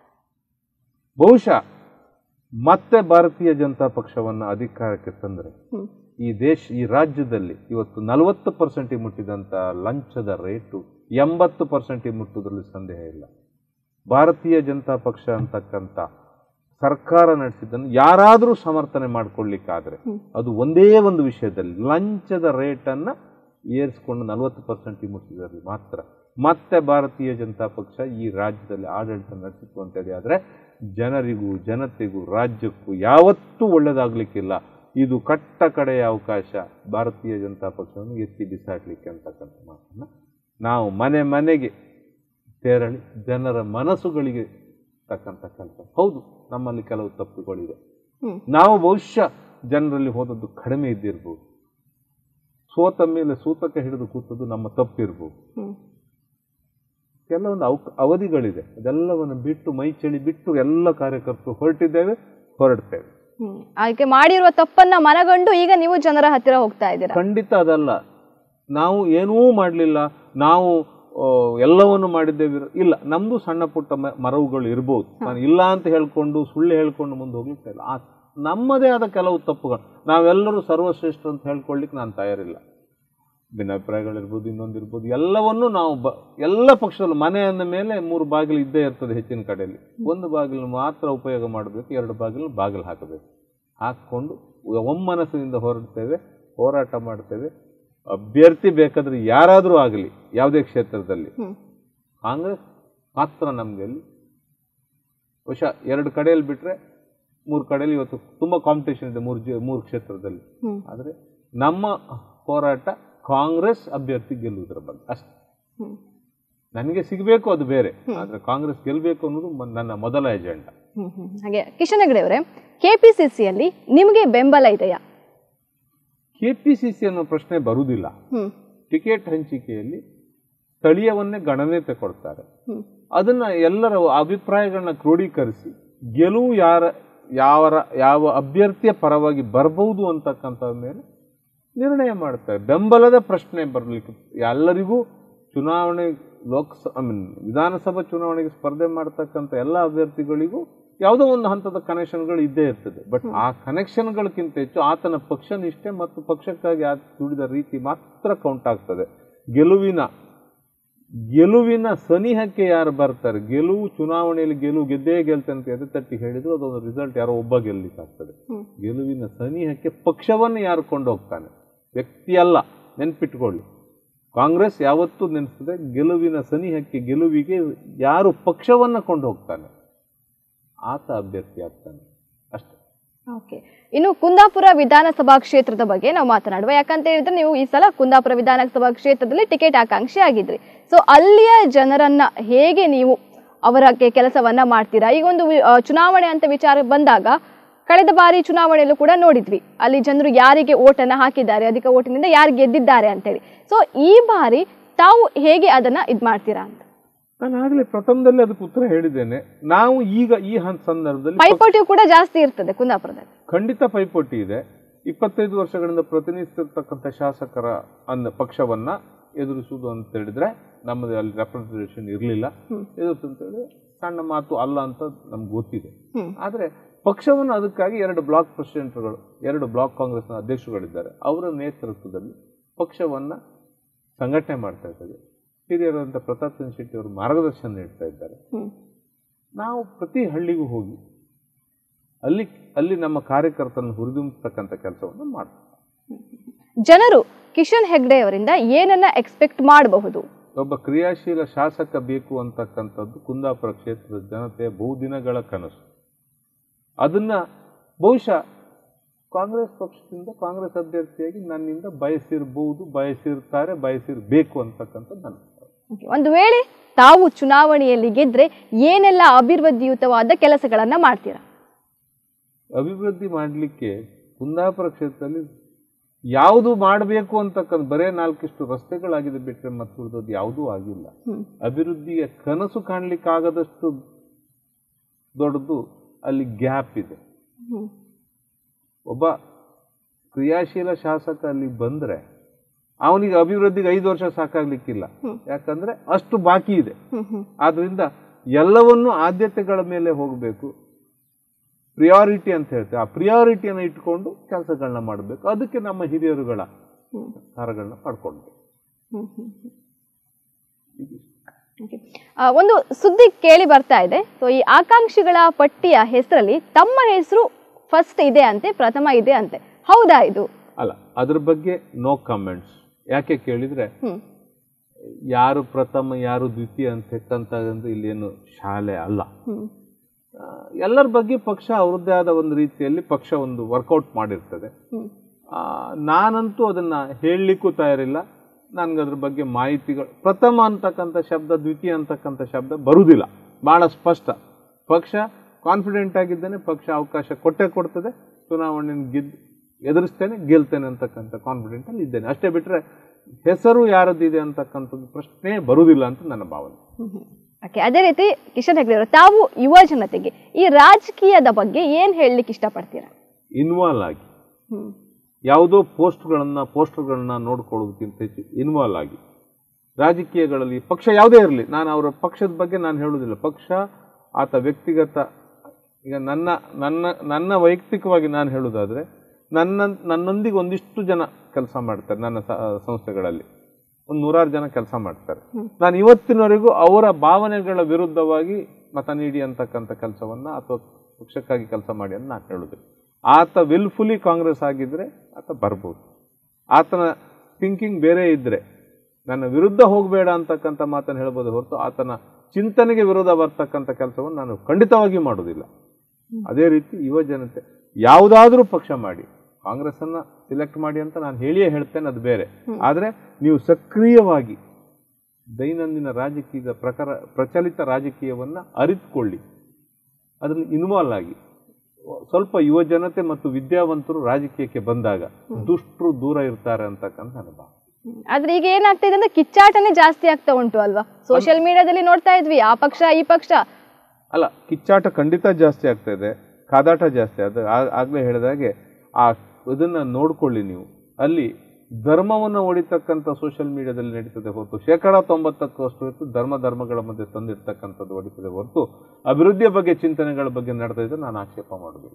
ಬಹುಶಃ ಮತ್ತೆ ಭಾರತೀಯ ಜನತಾ ಪಕ್ಷವನ್ನು ಅಧಿಕಾರಕ್ಕೆ ತಂದರೆ ಹ್ಮ್ ಈ ದೇಶ ಈ ರಾಜ್ಯದಲ್ಲಿ ಇವತ್ತು ನಲವತ್ತು ಪರ್ಸೆಂಟಿಗೆ ಮುಟ್ಟಿದಂಥ ಲಂಚದ ರೇಟು ಎಂಬತ್ತು ಪರ್ಸೆಂಟಿಗೆ ಮುಟ್ಟುವುದರಲ್ಲಿ ಸಂದೇಹ ಇಲ್ಲ ಭಾರತೀಯ ಜನತಾ ಪಕ್ಷ ಅಂತಕ್ಕಂಥ ಸರ್ಕಾರ ನಡೆಸಿದ್ದನ್ನು ಯಾರಾದರೂ ಸಮರ್ಥನೆ ಮಾಡ್ಕೊಳ್ಳಿಕ್ಕಾದ್ರೆ ಅದು ಒಂದೇ ಒಂದು ವಿಷಯದಲ್ಲಿ ಲಂಚದ ರೇಟನ್ನು ಏರಿಸ್ಕೊಂಡು ನಲವತ್ತು ಪರ್ಸೆಂಟಿಗೆ ಮುಟ್ಟಿದ್ರಲ್ಲಿ ಮಾತ್ರ ಮತ್ತೆ ಭಾರತೀಯ ಜನತಾ ಪಕ್ಷ ಈ ರಾಜ್ಯದಲ್ಲಿ ಆಡಳಿತ ನಡೆಸಿತು ಅಂತೇಳಿ ಆದರೆ ಜನರಿಗೂ ಜನತೆಗೂ ರಾಜ್ಯಕ್ಕೂ ಯಾವತ್ತೂ ಒಳ್ಳೆಯದಾಗಲಿಕ್ಕಿಲ್ಲ ಇದು ಕಟ್ಟ ಕಡೆಯ ಅವಕಾಶ ಭಾರತೀಯ ಜನತಾ ಪಕ್ಷವನ್ನು ಎತ್ತಿ ಬಿಸಾಡಲಿಕ್ಕೆ ಅಂತಕ್ಕಂಥ ಮಾತನ್ನು ನಾವು ಮನೆ ಮನೆಗೆ ತೆರಳಿ ಜನರ ಮನಸ್ಸುಗಳಿಗೆ ತಕ್ಕಂಥ ಕೆಲಸ ಹೌದು ನಮ್ಮಲ್ಲಿ ಕೆಲವು ತಪ್ಪುಗಳಿವೆ ಹ್ಮ್. ನಾವು ಬಹುಶಃ ಜನರಲ್ಲಿ ಹೋದದ್ದು ಕಡಿಮೆ ಇದ್ದಿರ್ಬೋದು ಸೋತ ಮೇಲೆ ಸೂತಕ್ಕೆ ಹಿಡಿದು ಕೂತದ್ದು ನಮ್ಮ ತಪ್ಪಿರ್ಬೋದು ಹ್ಮ್ ಕೆಲವೊಂದು ಅವ ಅವಧಿಗಳಿದೆ ಅದೆಲ್ಲವನ್ನು ಬಿಟ್ಟು ಮೈ ಚಳಿ ಬಿಟ್ಟು ಎಲ್ಲ ಕಾರ್ಯಕರ್ತರು ಹೊರಟಿದ್ದೇವೆ ಹೊರಡ್ತೇವೆ ಹ್ಮ್ ಆಯ್ಕೆ ಮಾಡಿರುವ ತಪ್ಪನ್ನ ಮನಗಂಡು ಈಗ ನೀವು ಜನರ ಹತ್ತಿರ ಹೋಗ್ತಾ ಇದ್ದೀರಾ ಖಂಡಿತ ಅದಲ್ಲ ನಾವು ಏನೂ ಮಾಡಲಿಲ್ಲ ನಾವು ಆ, ಎಲ್ಲವನ್ನು ಮಾಡಿದ್ದೇವೆ ಇಲ್ಲ ನಮ್ದು ಸಣ್ಣ ಪುಟ್ಟ ಮ- ಮರವುಗಳು ಇರ್ಬೋದು ನಾನು ಇಲ್ಲ ಅಂತ ಹೇಳ್ಕೊಂಡು ಸುಳ್ಳು ಹೇಳ್ಕೊಂಡು ಮುಂದೆ ಹೋಗ್ಲಿಕ್ಕೆ ಇಲ್ಲ ಆ ನಮ್ಮದೇ ಆದ ಕೆಲವು ತಪ್ಪುಗಳು ನಾವೆಲ್ಲರೂ ಸರ್ವಶ್ರೇಷ್ಠ ಅಂತ ಹೇಳ್ಕೊಳ್ಳಿಕ್ಕೆ ನಾನು ತಯಾರಿಲ್ಲ ಭಿನ್ನಾಭಿಪ್ರಾಯಗಳಿರ್ಬೋದು ಇನ್ನೊಂದಿರ್ಬೋದು ಎಲ್ಲವನ್ನೂ ನಾವು ಬ ಎಲ್ಲ ಪಕ್ಷದಲ್ಲೂ ಮನೆ ಅಂದ ಮೇಲೆ ಮೂರು ಬಾಗಿಲು ಇದ್ದೇ ಇರ್ತದೆ ಹೆಚ್ಚಿನ ಕಡೆಯಲ್ಲಿ ಒಂದು ಬಾಗಿಲು ಮಾತ್ರ ಉಪಯೋಗ ಮಾಡಬೇಕು ಎರಡು ಬಾಗಿಲು ಬಾಗಿಲು ಹಾಕಬೇಕು ಹಾಕ್ಕೊಂಡು ಒಮ್ಮನಸ್ಸಿನಿಂದ ಹೊರಡ್ತೇವೆ ಹೋರಾಟ ಮಾಡ್ತೇವೆ ಅಭ್ಯರ್ಥಿ ಬೇಕಾದ್ರೆ ಯಾರಾದರೂ ಆಗಲಿ ಯಾವುದೇ ಕ್ಷೇತ್ರದಲ್ಲಿ ಹ್ಮ್ ಕಾಂಗ್ರೆಸ್ ಮಾತ್ರ ನಮಗೆ ಅಲ್ಲಿ ಬಹುಶಃ ಎರಡು ಕಡೆಯಲ್ಲಿ ಬಿಟ್ಟರೆ ಮೂರು ಕಡೆಯಲ್ಲಿ ಇವತ್ತು ತುಂಬ ಕಾಂಪಿಟೇಷನ್ ಇದೆ ಮೂರು ಜಿ ಮೂರು ಕ್ಷೇತ್ರದಲ್ಲಿ ಹ್ಮ್ ಆದರೆ ನಮ್ಮ ಹೋರಾಟ ಕಾಂಗ್ರೆಸ್ ಅಭ್ಯರ್ಥಿ ಗೆಲ್ಲುವುದರ ಬಗ್ಗೆ ಅಷ್ಟೇ ಹ್ಮ್ ನನಗೆ ಸಿಗಬೇಕು ಅದು ಬೇರೆ ಆದರೆ ಕಾಂಗ್ರೆಸ್ ಗೆಲ್ಲಬೇಕು ಅನ್ನೋದು ಮ- ನನ್ನ ಮೊದಲ ಎಜೆಂಡಾ ಹ್ಮ್ ಹ್ಮ್ ಹಾಗೆ ಕಿಶನ್ ಹೆಗಡೆ ಅವರೇ ಕೆಪಿಸಿಸಿಯಲ್ಲಿ ನಿಮಗೆ ಬೆಂಬಲ ಇದೆಯಾ ಕೆ ಪಿ ಸಿ ಸಿ ಅನ್ನೋ ಪ್ರಶ್ನೆ ಬರುವುದಿಲ್ಲ ಹ್ಮ್ ಟಿಕೆಟ್ ಹಂಚಿಕೆಯಲ್ಲಿ ಸ್ಥಳೀಯವನ್ನೇ ಗಣನೀಯತೆ ಕೊಡ್ತಾರೆ ಹ್ಮ್ ಅದನ್ನ ಎಲ್ಲರ ಅಭಿಪ್ರಾಯಗಳನ್ನ ಕ್ರೋಢೀಕರಿಸಿ ಗೆಲುವು ಯಾರ ಯಾವರ ಯಾವ ಅಭ್ಯರ್ಥಿಯ ಪರವಾಗಿ ಬರಬಹುದು ಅಂತಕ್ಕಂಥ ಮೇಲೆ ನಿರ್ಣಯ ಮಾಡ್ತಾರೆ ಬೆಂಬಲದ ಪ್ರಶ್ನೆ ಬರಲಿಕ್ಕೆ ಎಲ್ಲರಿಗೂ ಚುನಾವಣೆ ಲೋಕಸ ಐ ಮೀನ್ ವಿಧಾನಸಭಾ ಚುನಾವಣೆಗೆ ಸ್ಪರ್ಧೆ ಮಾಡ್ತಕ್ಕಂಥ ಎಲ್ಲ ಅಭ್ಯರ್ಥಿಗಳಿಗೂ ಯಾವುದೋ ಒಂದು ಹಂತದ ಕನೆಕ್ಷನ್ಗಳು ಇದ್ದೇ ಇರ್ತದೆ ಬಟ್ ಆ ಕನೆಕ್ಷನ್ಗಳಕ್ಕಿಂತ ಹೆಚ್ಚು ಆತನ ಪಕ್ಷ ನಿಷ್ಠೆ ಮತ್ತು ಪಕ್ಷಕ್ಕಾಗಿ ಆತ ದುಡಿದ ರೀತಿ ಮಾತ್ರ ಕೌಂಟ್ ಆಗ್ತದೆ ಗೆಲುವಿನ ಗೆಲುವಿನ ಸನಿಹಕ್ಕೆ ಯಾರು ಬರ್ತಾರೆ ಗೆಲುವು ಚುನಾವಣೆಯಲ್ಲಿ ಗೆಲುವು ಗೆದ್ದೇ ಗೆಲ್ತೆ ಅಂತ ಎದೆ ತಟ್ಟಿ ಹೇಳಿದ್ರು ಅದೊಂದು ರಿಸಲ್ಟ್ ಯಾರೋ ಒಬ್ಬ ಗೆಲ್ಲಿಕ್ಕಾಗ್ತದೆ ಹ್ಮ್. ಗೆಲುವಿನ ಸನಿಹಕ್ಕೆ ಪಕ್ಷವನ್ನು ಯಾರು ಕೊಂಡು ಹೋಗ್ತಾನೆ ವ್ಯಕ್ತಿ ಅಲ್ಲ ನೆನ್ಪಿಟ್ಕೊಳ್ಳಿ ಕಾಂಗ್ರೆಸ್ ಯಾವತ್ತೂ ನೆನೆಸ್ತದೆ ಗೆಲುವಿನ ಸನಿಹಕ್ಕೆ ಗೆಲುವಿಗೆ ಯಾರು ಪಕ್ಷವನ್ನು ಕೊಂಡು ಹೋಗ್ತಾನೆ ಆತ ಅಭ್ಯರ್ಥಿ ಆಗ್ತಾನೆ ಅಷ್ಟೇ ಓಕೆ ಇನ್ನು ಕುಂದಾಪುರ ವಿಧಾನಸಭಾ ಕ್ಷೇತ್ರದ ಬಗ್ಗೆ ನಾವು ಮಾತನಾಡುವ ಯಾಕಂತ ಹೇಳಿದ್ರೆ ನೀವು ಈ ಸಲ ಕುಂದಾಪುರ ವಿಧಾನಸಭಾ ಕ್ಷೇತ್ರದಲ್ಲಿ ಟಿಕೆಟ್ ಆಕಾಂಕ್ಷಿ ಆಗಿದ್ರಿ ಸೊ ಅಲ್ಲಿಯ ಜನರನ್ನ ಹೇಗೆ ನೀವು ಅವರ ಕೆ- ಕೆಲಸವನ್ನ ಮಾಡ್ತೀರಾ ಈಗ ಒಂದು ವಿ- ಆ, ಚುನಾವಣೆ ಅಂತ ವಿಚಾರ ಬಂದಾಗ ಕಳೆದ ಬಾರಿ ಚುನಾವಣೆಯಲ್ಲೂ ಕೂಡ ನೋಡಿದ್ವಿ ಅಲ್ಲಿ ಜನರು ಯಾರಿಗೆ ಓಟನ್ನ ಹಾಕಿದ್ದಾರೆ ಅಧಿಕ ಓಟಿನಿಂದ ಯಾರು ಗೆದ್ದಿದ್ದಾರೆ ಅಂತೇಳಿ ಸೊ ಈ ಬಾರಿ ತಾವು ಹೇಗೆ ಅದನ್ನ ಇದ್ ಮಾಡ್ತೀರಾ ಅಂತ ನಾನು ಆಗಲೇ ಪ್ರಥಮದಲ್ಲಿ ಅದಕ್ಕೆ ಉತ್ತರ ಹೇಳಿದ್ದೇನೆ ನಾವು ಈಗ ಈ ಹಂತ ಸಂದರ್ಭದಲ್ಲಿ ಪೈಪೋಟಿಯು ಕೂಡ ಜಾಸ್ತಿ ಇರ್ತದೆ ಕುಂದಾಪುರದಲ್ಲಿ ಖಂಡಿತ ಪೈಪೋಟಿ ಇದೆ ಇಪ್ಪತ್ತೈದು ವರ್ಷಗಳಿಂದ ಪ್ರತಿನಿಧಿಸಿರ್ತಕ್ಕಂಥ ಶಾಸಕರ ಅನ್ನ ಪಕ್ಷವನ್ನ ಎದುರಿಸುವುದು ಅಂತ ಹೇಳಿದ್ರೆ ನಮ್ಮದು ಅಲ್ಲಿ ರೆಪ್ರೆಸೆಂಟೇಷನ್ ಇರಲಿಲ್ಲ ಹ್ಮ್. ಎದುರಿಸು ಅಂತ ಹೇಳಿದ್ರೆ ಸಣ್ಣ ಮಾತು ಅಲ್ಲ ಅಂತ ನಮ್ಗೆ ಗೊತ್ತಿದೆ ಹ್ಮ್ ಆದರೆ ಪಕ್ಷವನ್ನು ಅದಕ್ಕಾಗಿ ಎರಡು ಬ್ಲಾಕ್ ಪ್ರೆಸಿಡೆಂಟ್ಗಳು ಎರಡು ಬ್ಲಾಕ್ ಕಾಂಗ್ರೆಸ್ನ ಅಧ್ಯಕ್ಷರುಗಳಿದ್ದಾರೆ ಅವರ ನೇತೃತ್ವದಲ್ಲಿ ಪಕ್ಷವನ್ನು ಸಂಘಟನೆ ಮಾಡ್ತಾ ಇರ್ತದೆ ಹಿರಿಯರಾದಂಥ ಪ್ರತಾಪ್ ಚಂದ್ರ ಶೆಟ್ಟಿ ಅವರು ಮಾರ್ಗದರ್ಶನ ನೀಡ್ತಾ ಇದ್ದಾರೆ ಹ್ಮ್ ನಾವು ಪ್ರತಿ ಹಳ್ಳಿಗೂ ಹೋಗಿ ಅಲ್ಲಿ ಅಲ್ಲಿ ನಮ್ಮ ಕಾರ್ಯಕರ್ತರನ್ನು ಹುರಿದುಂಬತಕ್ಕಂಥ ಕೆಲಸವನ್ನು ಮಾಡ್ತೀವಿ ಜನರು ಕಿಶನ್ ಹೆಗ್ಡೆ ಅವರಿಂದ ಏನನ್ನ ಎಕ್ಸ್ಪೆಕ್ಟ್ ಮಾಡಬಹುದು ಒಬ್ಬ ಕ್ರಿಯಾಶೀಲ ಶಾಸಕ ಬೇಕು ಅಂತಕ್ಕಂಥದ್ದು ಕುಂದಾಪುರ ಕ್ಷೇತ್ರದ ಜನತೆಯ ಬಹುದಿನಗಳ ಕನಸು ಅದನ್ನ ಬಹುಶಃ ಕಾಂಗ್ರೆಸ್ ಪಕ್ಷದಿಂದ ಕಾಂಗ್ರೆಸ್ ಅಭ್ಯರ್ಥಿಯಾಗಿ ನನ್ನಿಂದ ಬಯಸಿರ್ಬೋದು ಬಯಸಿರ್ತಾರೆ ಬಯಸಿರ್ಬೇಕು ಅಂತಕ್ಕಂಥದ್ದು ನನ್ನ Okay. ಒಂದು ವೇಳೆ ತಾವು ಚುನಾವಣೆಯಲ್ಲಿ ಗೆದ್ರೆ ಏನೆಲ್ಲ ಅಭಿವೃದ್ಧಿಯುತವಾದ ಕೆಲಸಗಳನ್ನ ಮಾಡ್ತೀರಾ ಅಭಿವೃದ್ಧಿ ಮಾಡಲಿಕ್ಕೆ ಕುಂದಾಪುರ ಕ್ಷೇತ್ರದಲ್ಲಿ ಯಾವುದು ಮಾಡಬೇಕು ಅಂತಕ್ಕಂಥ ಬರೇ ನಾಲ್ಕಿಷ್ಟು ರಸ್ತೆಗಳಾಗಿದೆ ಬಿಟ್ಟರೆ ಮತ್ತು ಉಳಿದದ್ದು ಯಾವುದೂ ಆಗಿಲ್ಲ ಹ್ಮ್. ಅಭಿವೃದ್ಧಿಯ ಕನಸು ಕಾಣಲಿಕ್ಕಾಗದಷ್ಟು ದೊಡ್ಡದು ಅಲ್ಲಿ ಗ್ಯಾಪ್ ಇದೆ ಹ್ಮ್. ಒಬ್ಬ ಕ್ರಿಯಾಶೀಲ ಶಾಸಕ ಅಲ್ಲಿ ಬಂದ್ರೆ ಅವನಿಗೆ ಅಭಿವೃದ್ಧಿಗೆ ಐದು ವರ್ಷ ಸಾಕಾಗ್ಲಿಕ್ಕಿಲ್ಲ ಹ್ಮ್. ಯಾಕಂದ್ರೆ ಅಷ್ಟು ಬಾಕಿ ಇದೆ ಹ್ಮ್ ಹ್ಮ್ ಆದ್ರಿಂದ ಎಲ್ಲವನ್ನೂ ಆದ್ಯತೆಗಳ ಮೇಲೆ ಹೋಗಬೇಕು ಪ್ರಿಯಾರಿಟಿ ಅಂತ ಹೇಳ್ತೇವೆ ಆ ಪ್ರಿಯಾರಿಟಿಯನ್ನು ಇಟ್ಕೊಂಡು ಕೆಲಸಗಳನ್ನ ಮಾಡಬೇಕು ಅದಕ್ಕೆ ನಮ್ಮ ಹಿರಿಯರುಗಳ ಹ್ಮ್. ಸಾರಗಳನ್ನ ಪಡ್ಕೊಳ್ಬೇಕು ಹ್ಮ್ ಹ್ಮ್ ಹ್ಮ್. Okay. ಆ, ಒಂದು ಸುದ್ದಿ ಕೇಳಿ ಬರ್ತಾ ಇದೆ ಸೊ ಈ ಆಕಾಂಕ್ಷಿಗಳ ಪಟ್ಟಿಯ ಹೆಸರಲ್ಲಿ ತಮ್ಮ ಹೆಸರು ಫಸ್ಟ್ ಇದೆ ಅಂತೆ ಪ್ರಥಮ ಇದೆ ಅಂತೆ ಹೌದಾ ಇದು ಅಲ್ಲ ಅದ್ರ ಬಗ್ಗೆ ನೋ ಕಮೆಂಟ್ಸ್ ಯಾಕೆ ಕೇಳಿದ್ರೆ ಹ್ಮ್ ಯಾರು ಪ್ರಥಮ ಯಾರು ದ್ವಿತೀಯ ಅಂತಕ್ಕಂಥದ್ದು ಇಲ್ಲೇನು ಶಾಲೆ ಅಲ್ಲ ಹ್ಮ್ ಆ, ಎಲ್ಲರ ಬಗ್ಗೆ ಪಕ್ಷ ಅವ್ರದ್ದೇ ಆದ ಒಂದು ರೀತಿಯಲ್ಲಿ ಪಕ್ಷ ಒಂದು ವರ್ಕೌಟ್ ಮಾಡಿರ್ತದೆ ಹ್ಮ್ ಆ, ನಾನಂತೂ ಅದನ್ನ ಹೇಳಲಿಕ್ಕೂ ತಯಾರಿಲ್ಲ ನನ್ಗೆ ಅದ್ರ ಬಗ್ಗೆ ಮಾಹಿತಿಗಳು ಪ್ರಥಮ ಅಂತಕ್ಕಂಥ ಶಬ್ದ ದ್ವಿತೀಯ ಅಂತಕ್ಕಂಥ ಶಬ್ದ ಬರುವುದಿಲ್ಲ ಬಹಳ ಸ್ಪಷ್ಟ ಪಕ್ಷ ಕಾನ್ಫಿಡೆಂಟ್ ಆಗಿದ್ದೇನೆ ಪಕ್ಷ ಅವಕಾಶ ಕೊಟ್ಟೆ ಕೊಡ್ತದೆ ಚುನಾವಣೆ ಗೆದ್ದು ಎದುರಿಸ್ತೇನೆ ಗೆಲ್ತೇನೆ ಅಂತಕ್ಕಂಥ ಕಾನ್ಫಿಡೆಂಟ್ ಅಲ್ಲಿ ಇದ್ದೇನೆ ಅಷ್ಟೇ ಬಿಟ್ರೆ ಹೆಸರು ಯಾರದ್ದಿದೆ ಅಂತಕ್ಕಂಥದ್ದು ಪ್ರಶ್ನೆ ಬರುವುದಿಲ್ಲ ಅಂತ ನನ್ನ ಭಾವನೆ ಓಕೆ ಅದೇ ರೀತಿ ಕಿಶನ್ ಹೆಗ್ಡೆ ಅವರು ತಾವು ಯುವ ಜನತೆಗೆ ಈ ರಾಜಕೀಯದ ಬಗ್ಗೆ ಏನ್ ಹೇಳಲಿಕ್ಕೆ ಇಷ್ಟಪಡ್ತೀರಾ ಇನ್ವಾಲ್ವ್ ಆಗಿ ಹ್ಮ್ ಯಾವುದೋ ಪೋಸ್ಟ್ಗಳನ್ನು ಪೋಸ್ಟರ್ಗಳನ್ನ ನೋಡ್ಕೊಳ್ಳೋದಕ್ಕಿಂತ ಹೆಚ್ಚು ಇನ್ವಾಲ್ವ್ ಆಗಿ ರಾಜಕೀಯಗಳಲ್ಲಿ ಪಕ್ಷ ಯಾವುದೇ ಇರಲಿ ನಾನು ಅವರ ಪಕ್ಷದ ಬಗ್ಗೆ ನಾನು ಹೇಳುವುದಿಲ್ಲ ಪಕ್ಷ ಆತ ವ್ಯಕ್ತಿಗತ ಈಗ ನನ್ನ ನನ್ನ ನನ್ನ ವೈಯಕ್ತಿಕವಾಗಿ ನಾನು ಹೇಳುವುದಾದ್ರೆ ನನ್ನ ನನ್ನೊಂದಿಗೆ ಒಂದಿಷ್ಟು ಜನ ಕೆಲಸ ಮಾಡ್ತಾರೆ ನನ್ನ ಸ- ಸಂಸ್ಥೆಗಳಲ್ಲಿ ಒಂದು ನೂರಾರು ಜನ ಕೆಲಸ ಮಾಡ್ತಾರೆ ನಾನು ಇವತ್ತಿನವರೆಗೂ ಅವರ ಭಾವನೆಗಳ ವಿರುದ್ಧವಾಗಿ ಮತ ನೀಡಿ ಅಂತಕ್ಕಂಥ ಕೆಲಸವನ್ನ ಅಥವಾ ಪಕ್ಷಕ್ಕಾಗಿ ಕೆಲಸ ಮಾಡಿ ಅಂತ ನಾನು ಹೇಳುದಿಲ್ಲ ಆತ ವಿಲ್ಫುಲಿ ಕಾಂಗ್ರೆಸ್ ಆಗಿದ್ರೆ ಆತ ಬರ್ಬೋದು ಆತನ ಥಿಂಕಿಂಗ್ ಬೇರೆ ಇದ್ರೆ ನನ್ನ ವಿರುದ್ಧ ಹೋಗಬೇಡ ಅಂತಕ್ಕಂಥ ಮಾತನ್ನು ಹೇಳ್ಬೋದು ಹೊರತು ಆತನ ಚಿಂತನೆಗೆ ವಿರೋಧ ಬರ್ತಕ್ಕಂಥ ಕೆಲಸವನ್ನು ನಾನು ಖಂಡಿತವಾಗಿ ಮಾಡೋದಿಲ್ಲ ಅದೇ ರೀತಿ ಯುವ ಜನತೆ ಯಾವುದಾದ್ರೂ ಪಕ್ಷ ಮಾಡಿ ಕಾಂಗ್ರೆಸ್ ಅನ್ನ ಸಿಲೆಕ್ಟ್ ಮಾಡಿ ಅಂತ ನಾನು ಹೇಳಿಯೇ ಹೇಳ್ತೇನೆ ಅದು ಬೇರೆ ಆದ್ರೆ ನೀವು ಸಕ್ರಿಯವಾಗಿ ದೈನಂದಿನ ರಾಜಕೀಯದ ಪ್ರಕಾರ ಪ್ರಚಲಿತ ರಾಜಕೀಯವನ್ನ ಅರಿತುಕೊಳ್ಳಿ ಅದರಲ್ಲಿ ಇನ್ವಾಲ್ವ್ ಆಗಿ ಸ್ವಲ್ಪ ಯುವ ಜನತೆ ಮತ್ತು ವಿದ್ಯಾವಂತರು ರಾಜಕೀಯಕ್ಕೆ ಬಂದಾಗ ದುಷ್ಟರು ದೂರ ಇರ್ತಾರೆ ಅಂತಕ್ಕಂಥ ಅನುಭವ ಹ್ಮ್. ಆದ್ರೆ ಈಗ ಏನಾಗ್ತಾ ಇದೆ ಅಂದ್ರೆ ಕಿಚ್ಚಾಟನೇ ಜಾಸ್ತಿ ಆಗ್ತಾ ಉಂಟು ಅಲ್ವಾ ಸೋಷಿಯಲ್ ಮೀಡಿಯಾದಲ್ಲಿ ನೋಡ್ತಾ ಇದ್ವಿ ಆ ಪಕ್ಷ ಈ ಪಕ್ಷ ಅಲ್ಲ ಕಿಚ್ಚಾಟ ಖಂಡಿತ ಜಾಸ್ತಿ ಆಗ್ತಾ ಇದೆ ಕಾದಾಟ ಜಾಸ್ತಿ ಅದು ಆ- ಆಗ್ಲೇ ಹೇಳಿದಾಗೆ ಆ ಇದನ್ನ ನೋಡ್ಕೊಳ್ಳಿ ನೀವು ಅಲ್ಲಿ ಧರ್ಮವನ್ನು ಹೊಡಿತಕ್ಕಂಥ ಸೋಷಿಯಲ್ ಮೀಡಿಯಾದಲ್ಲಿ ನಡೀತದೆ ಹೊರತು ಶೇಕಡ ತೊಂಬತ್ತಕ್ಕಷ್ಟು ಹೊರತು ಧರ್ಮ ಧರ್ಮಗಳ ಮಧ್ಯೆ ತಂದಿರ್ತಕ್ಕಂಥದ್ದು ಹೊಡಿತದೆ ಹೊರತು ಅಭಿವೃದ್ಧಿಯ ಬಗ್ಗೆ ಚಿಂತನೆಗಳ ಬಗ್ಗೆ ನಡೆದ ಇದ್ರೆ ನಾನು ಆಕ್ಷೇಪ ಮಾಡೋದಿಲ್ಲ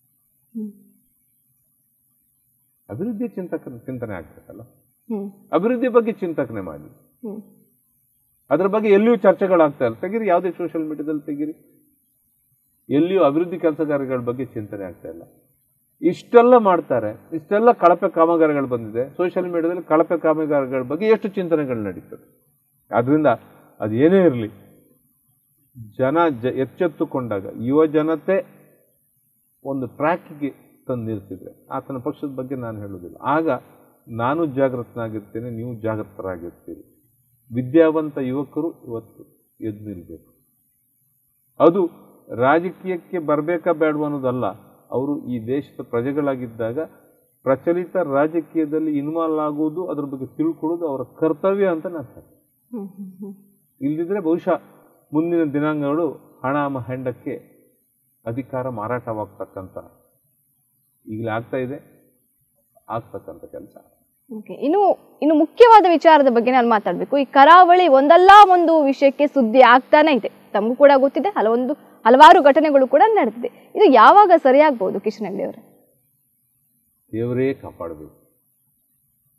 ಅಭಿವೃದ್ಧಿ ಚಿಂತಕ ಚಿಂತನೆ ಆಗ್ಬೇಕಲ್ಲ ಹ್ಮ್ ಅಭಿವೃದ್ಧಿ ಬಗ್ಗೆ ಚಿಂತನೆ ಮಾಡಿ ಹ್ಮ್ ಅದ್ರ ಬಗ್ಗೆ ಎಲ್ಲಿಯೂ ಚರ್ಚೆಗಳಾಗ್ತಾ ಇಲ್ಲ ತೆಗೀರಿ ಯಾವುದೇ ಸೋಷಿಯಲ್ ಮೀಡಿಯಾದಲ್ಲಿ ತೆಗೀರಿ ಎಲ್ಲಿಯೂ ಅಭಿವೃದ್ಧಿ ಕೆಲಸಗಾರಗಳ ಬಗ್ಗೆ ಚಿಂತನೆ ಆಗ್ತಾ ಇಲ್ಲ ಇಷ್ಟೆಲ್ಲ ಮಾಡ್ತಾರೆ ಇಷ್ಟೆಲ್ಲ ಕಳಪೆ ಕಾಮಗಾರಿಗಳು ಬಂದಿದೆ ಸೋಷಿಯಲ್ ಮೀಡಿಯಾದಲ್ಲಿ ಕಳಪೆ ಕಾಮಗಾರಿಗಳ ಬಗ್ಗೆ ಎಷ್ಟು ಚಿಂತನೆಗಳು ನಡೀತದೆ ಆದ್ರಿಂದ ಅದು ಏನೇ ಇರಲಿ ಜನ ಜ ಎಚ್ಚೆತ್ತುಕೊಂಡಾಗ ಯುವ ಜನತೆ ಒಂದು ಟ್ರ್ಯಾಕಿಗೆ ತಂದು ನಿಲ್ಸಿದ್ರೆ ಆತನ ಪಕ್ಷದ ಬಗ್ಗೆ ನಾನು ಹೇಳೋದಿಲ್ಲ ಆಗ ನಾನು ಜಾಗೃತನಾಗಿರ್ತೇನೆ ನೀವು ಜಾಗೃತರಾಗಿರ್ತೀರಿ ವಿದ್ಯಾವಂತ ಯುವಕರು ಇವತ್ತು ಎದ್ದು ನಿಲ್ಬೇಕು ಅದು ರಾಜಕೀಯಕ್ಕೆ ಬರಬೇಕಾ ಬೇಡವ ಅನ್ನೋದಲ್ಲ ಅವರು ಈ ದೇಶದ ಪ್ರಜೆಗಳಾಗಿದ್ದಾಗ ಪ್ರಚಲಿತ ರಾಜಕೀಯದಲ್ಲಿ ಇನ್ವಾಲ್ವ್ ಆಗುವುದು ಅದ್ರ ಬಗ್ಗೆ ತಿಳ್ಕೊಳ್ಳೋದು ಅವರ ಕರ್ತವ್ಯ ಅಂತ ನಾನು ಹೇಳ್ತೀನಿ ಹ್ಮ್ ಹ್ಮ್ ಹ್ಮ್ ಇಲ್ದಿದ್ರೆ ಬಹುಶಃ ಮುಂದಿನ ದಿನಾಂಗಗಳು ಹಣ ಮ ಹೆಂಡಕ್ಕೆ ಅಧಿಕಾರ ಮಾರಾಟವಾಗ್ತಕ್ಕಂಥ ಈಗಲೇ ಆಗ್ತಾ ಇದೆ ಆಗ್ತಕ್ಕಂಥ ಕೆಲಸ ಓಕೆ ಇನ್ನು ಇನ್ನು ಮುಖ್ಯವಾದ ವಿಚಾರದ ಬಗ್ಗೆ ನಾನು ಮಾತಾಡಬೇಕು ಈ ಕರಾವಳಿ ಒಂದಲ್ಲ ಒಂದು ವಿಷಯಕ್ಕೆ ಸುದ್ದಿ ಆಗ್ತಾನೆ ಇದೆ ತಮಗೂ ಕೂಡ ಗೊತ್ತಿದೆ ಹಲವೊಂದು ಹಲವಾರು ಘಟನೆಗಳು ಕೂಡ ನಡೆದಿದೆ ಇದು ಯಾವಾಗ ಸರಿಯಾಗ್ಬೋದು ಕಿಶನ್ ಹೆಗ್ಡೆ ಅವರೇ ದೇವರೇ ಕಾಪಾಡಬೇಕು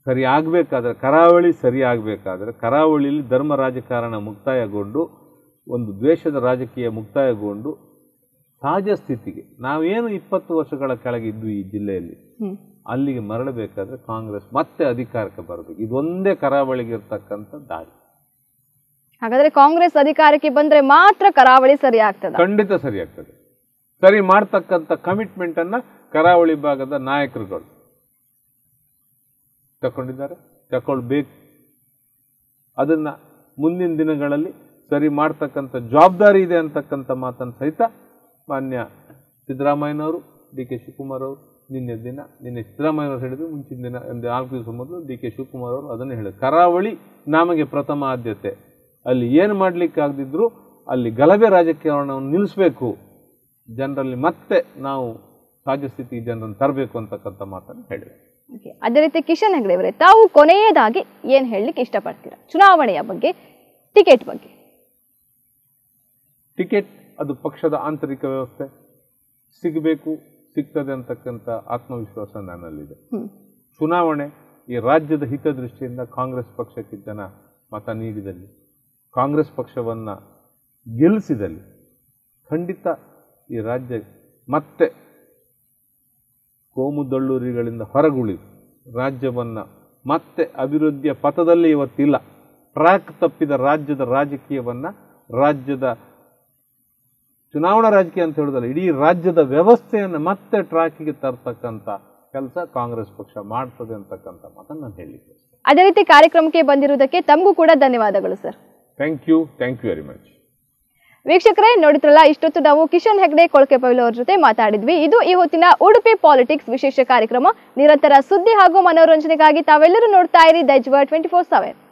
ಸರಿ ಆಗಬೇಕಾದ್ರೆ ಕರಾವಳಿ ಸರಿ ಆಗಬೇಕಾದ್ರೆ ಕರಾವಳಿಯಲ್ಲಿ ಧರ್ಮ ರಾಜಕಾರಣ ಮುಕ್ತಾಯಗೊಂಡು ಒಂದು ದ್ವೇಷದ ರಾಜಕೀಯ ಮುಕ್ತಾಯಗೊಂಡು ಸಹಜ ಸ್ಥಿತಿಗೆ ನಾವೇನು ಇಪ್ಪತ್ತು ವರ್ಷಗಳ ಕೆಳಗೆ ಇದ್ವಿ ಈ ಜಿಲ್ಲೆಯಲ್ಲಿ ಹ್ಮ್ ಅಲ್ಲಿಗೆ ಮರಳಬೇಕಾದ್ರೆ ಕಾಂಗ್ರೆಸ್ ಮತ್ತೆ ಅಧಿಕಾರಕ್ಕೆ ಬರಬೇಕು ಇದೊಂದೇ ಕರಾವಳಿಗೆ ಇರ್ತಕ್ಕಂಥ ದಾರಿ ಹಾಗಾದ್ರೆ ಕಾಂಗ್ರೆಸ್ ಅಧಿಕಾರಕ್ಕೆ ಬಂದ್ರೆ ಮಾತ್ರ ಕರಾವಳಿ ಸರಿ ಆಗ್ತದ ಖಂಡಿತ ಸರಿ ಆಗ್ತದೆ ಸರಿ ಮಾಡ್ತಕ್ಕಂಥ ಕಮಿಟ್ಮೆಂಟ್ ಅನ್ನ ಕರಾವಳಿ ಭಾಗದ ನಾಯಕರುಗಳು ತಗೊಂಡಿದ್ದಾರೆ ತಗೊಳ್ಬೇಕು ಅದನ್ನ ಮುಂದಿನ ದಿನಗಳಲ್ಲಿ ಸರಿ ಮಾಡ್ತಕ್ಕಂಥ ಜವಾಬ್ದಾರಿ ಇದೆ ಅಂತಕ್ಕಂಥ ಮಾತನ್ನು ಸಹಿತ ಮಾನ್ಯ ಸಿದ್ದರಾಮಯ್ಯನವರು ಡಿ ಕೆ ಶಿವಕುಮಾರ್ ಅವರು ನಿನ್ನೆ ದಿನ ನಿನ್ನೆ ಸಿದ್ದರಾಮಯ್ಯನವರು ಹೇಳಿದ್ರು ಮುಂಚಿನ ದಿನ ಒಂದು ನಾಲ್ಕು ದಿವಸ ಮೊದಲು ಡಿ ಕೆ ಶಿವಕುಮಾರ್ ಅವರು ಅದನ್ನು ಹೇಳಿದ್ರು ಕರಾವಳಿ ನಮಗೆ ಪ್ರಥಮ ಆದ್ಯತೆ ಅಲ್ಲಿ ಏನು ಮಾಡ್ಲಿಕ್ಕೆ ಆಗದಿದ್ರು ಅಲ್ಲಿ ಗಲಭೆ ರಾಜಕಾರಣವನ್ನು ನಿಲ್ಲಿಸಬೇಕು ಜನರಲ್ಲಿ ಮತ್ತೆ ನಾವು ಸಹಜ ಸ್ಥಿತಿ ಜನರನ್ನು ತರಬೇಕು ಅಂತಕ್ಕಂಥ ಮಾತನ್ನು ಹೇಳಿದರು Okay. ಅದೇ ರೀತಿ ಕಿಶನ್ ಹೆಗ್ಡೆ ಅವರೇ ತಾವು ಕೊನೆಯದಾಗಿ ಏನ್ ಹೇಳಲಿಕ್ಕೆ ಇಷ್ಟಪಡ್ತೀರಾ ಚುನಾವಣೆಯ ಬಗ್ಗೆ ಟಿಕೆಟ್ ಬಗ್ಗೆ ಟಿಕೆಟ್ ಅದು ಪಕ್ಷದ ಆಂತರಿಕ ವ್ಯವಸ್ಥೆ ಸಿಗಬೇಕು ಸಿಗ್ತದೆ ಅಂತಕ್ಕಂಥ ಆತ್ಮವಿಶ್ವಾಸ ನನ್ನಲ್ಲಿದೆ ಹ್ಮ್ ಚುನಾವಣೆ ಈ ರಾಜ್ಯದ ಹಿತದೃಷ್ಟಿಯಿಂದ ಕಾಂಗ್ರೆಸ್ ಪಕ್ಷಕ್ಕೆ ಜನ ಮತ ನೀಡಿದಲ್ಲಿ ಕಾಂಗ್ರೆಸ್ ಪಕ್ಷವನ್ನು ಗೆಲ್ಲಿಸಿದಲ್ಲಿ ಖಂಡಿತ ಈ ರಾಜ್ಯ ಮತ್ತೆ ಕೋಮುದಳ್ಳುರಿಗಳಿಂದ ಹೊರಗುಳಿದು ರಾಜ್ಯವನ್ನು ಮತ್ತೆ ಅಭಿವೃದ್ಧಿಯ ಪಥದಲ್ಲಿ ಇವತ್ತಿಲ್ಲ ಟ್ರ್ಯಾಕ್ ತಪ್ಪಿದ ರಾಜ್ಯದ ರಾಜಕೀಯವನ್ನು ರಾಜ್ಯದ ಚುನಾವಣಾ ರಾಜಕೀಯ ಅಂತ ಹೇಳೋದಲ್ಲ ಇಡೀ ರಾಜ್ಯದ ವ್ಯವಸ್ಥೆಯನ್ನು ಮತ್ತೆ ಟ್ರ್ಯಾಕಿಗೆ ತರ್ತಕ್ಕಂಥ ಕೆಲಸ ಕಾಂಗ್ರೆಸ್ ಪಕ್ಷ ಮಾಡ್ತದೆ ಅಂತಕ್ಕಂಥ ಮಾತನ್ನು ನಾನು ಹೇಳಲಿಕ್ಕೆ ಅದೇ ರೀತಿ ಕಾರ್ಯಕ್ರಮಕ್ಕೆ ಬಂದಿರುವುದಕ್ಕೆ ತಮಗೂ ಕೂಡ ಧನ್ಯವಾದಗಳು sir thank you thank you very much ವೀಕ್ಷಕರೇ ನೋಡಿದ್ರಲ್ಲ ಇಷ್ಟೊತ್ತು ನಾವು ಕಿಶನ್ ಹೆಗ್ಡೆ ಕೊಳಕೆ ಪೈಲು ಅವ್ರ ಜೊತೆ ಮಾತಾಡಿದ್ವಿ ಇದು ಈ ಹೊತ್ತಿನ ಉಡುಪಿ ಪಾಲಿಟಿಕ್ಸ್ ವಿಶೇಷ ಕಾರ್ಯಕ್ರಮ ನಿರಂತರ ಸುದ್ದಿ ಹಾಗೂ ಮನೋರಂಜನೆಗಾಗಿ ತಾವೆಲ್ಲರೂ ನೋಡ್ತಾ ಇರಿ ದೈಜ್ವ ಟ್ವೆಂಟಿ ಫೋರ್ ಸೆವೆನ್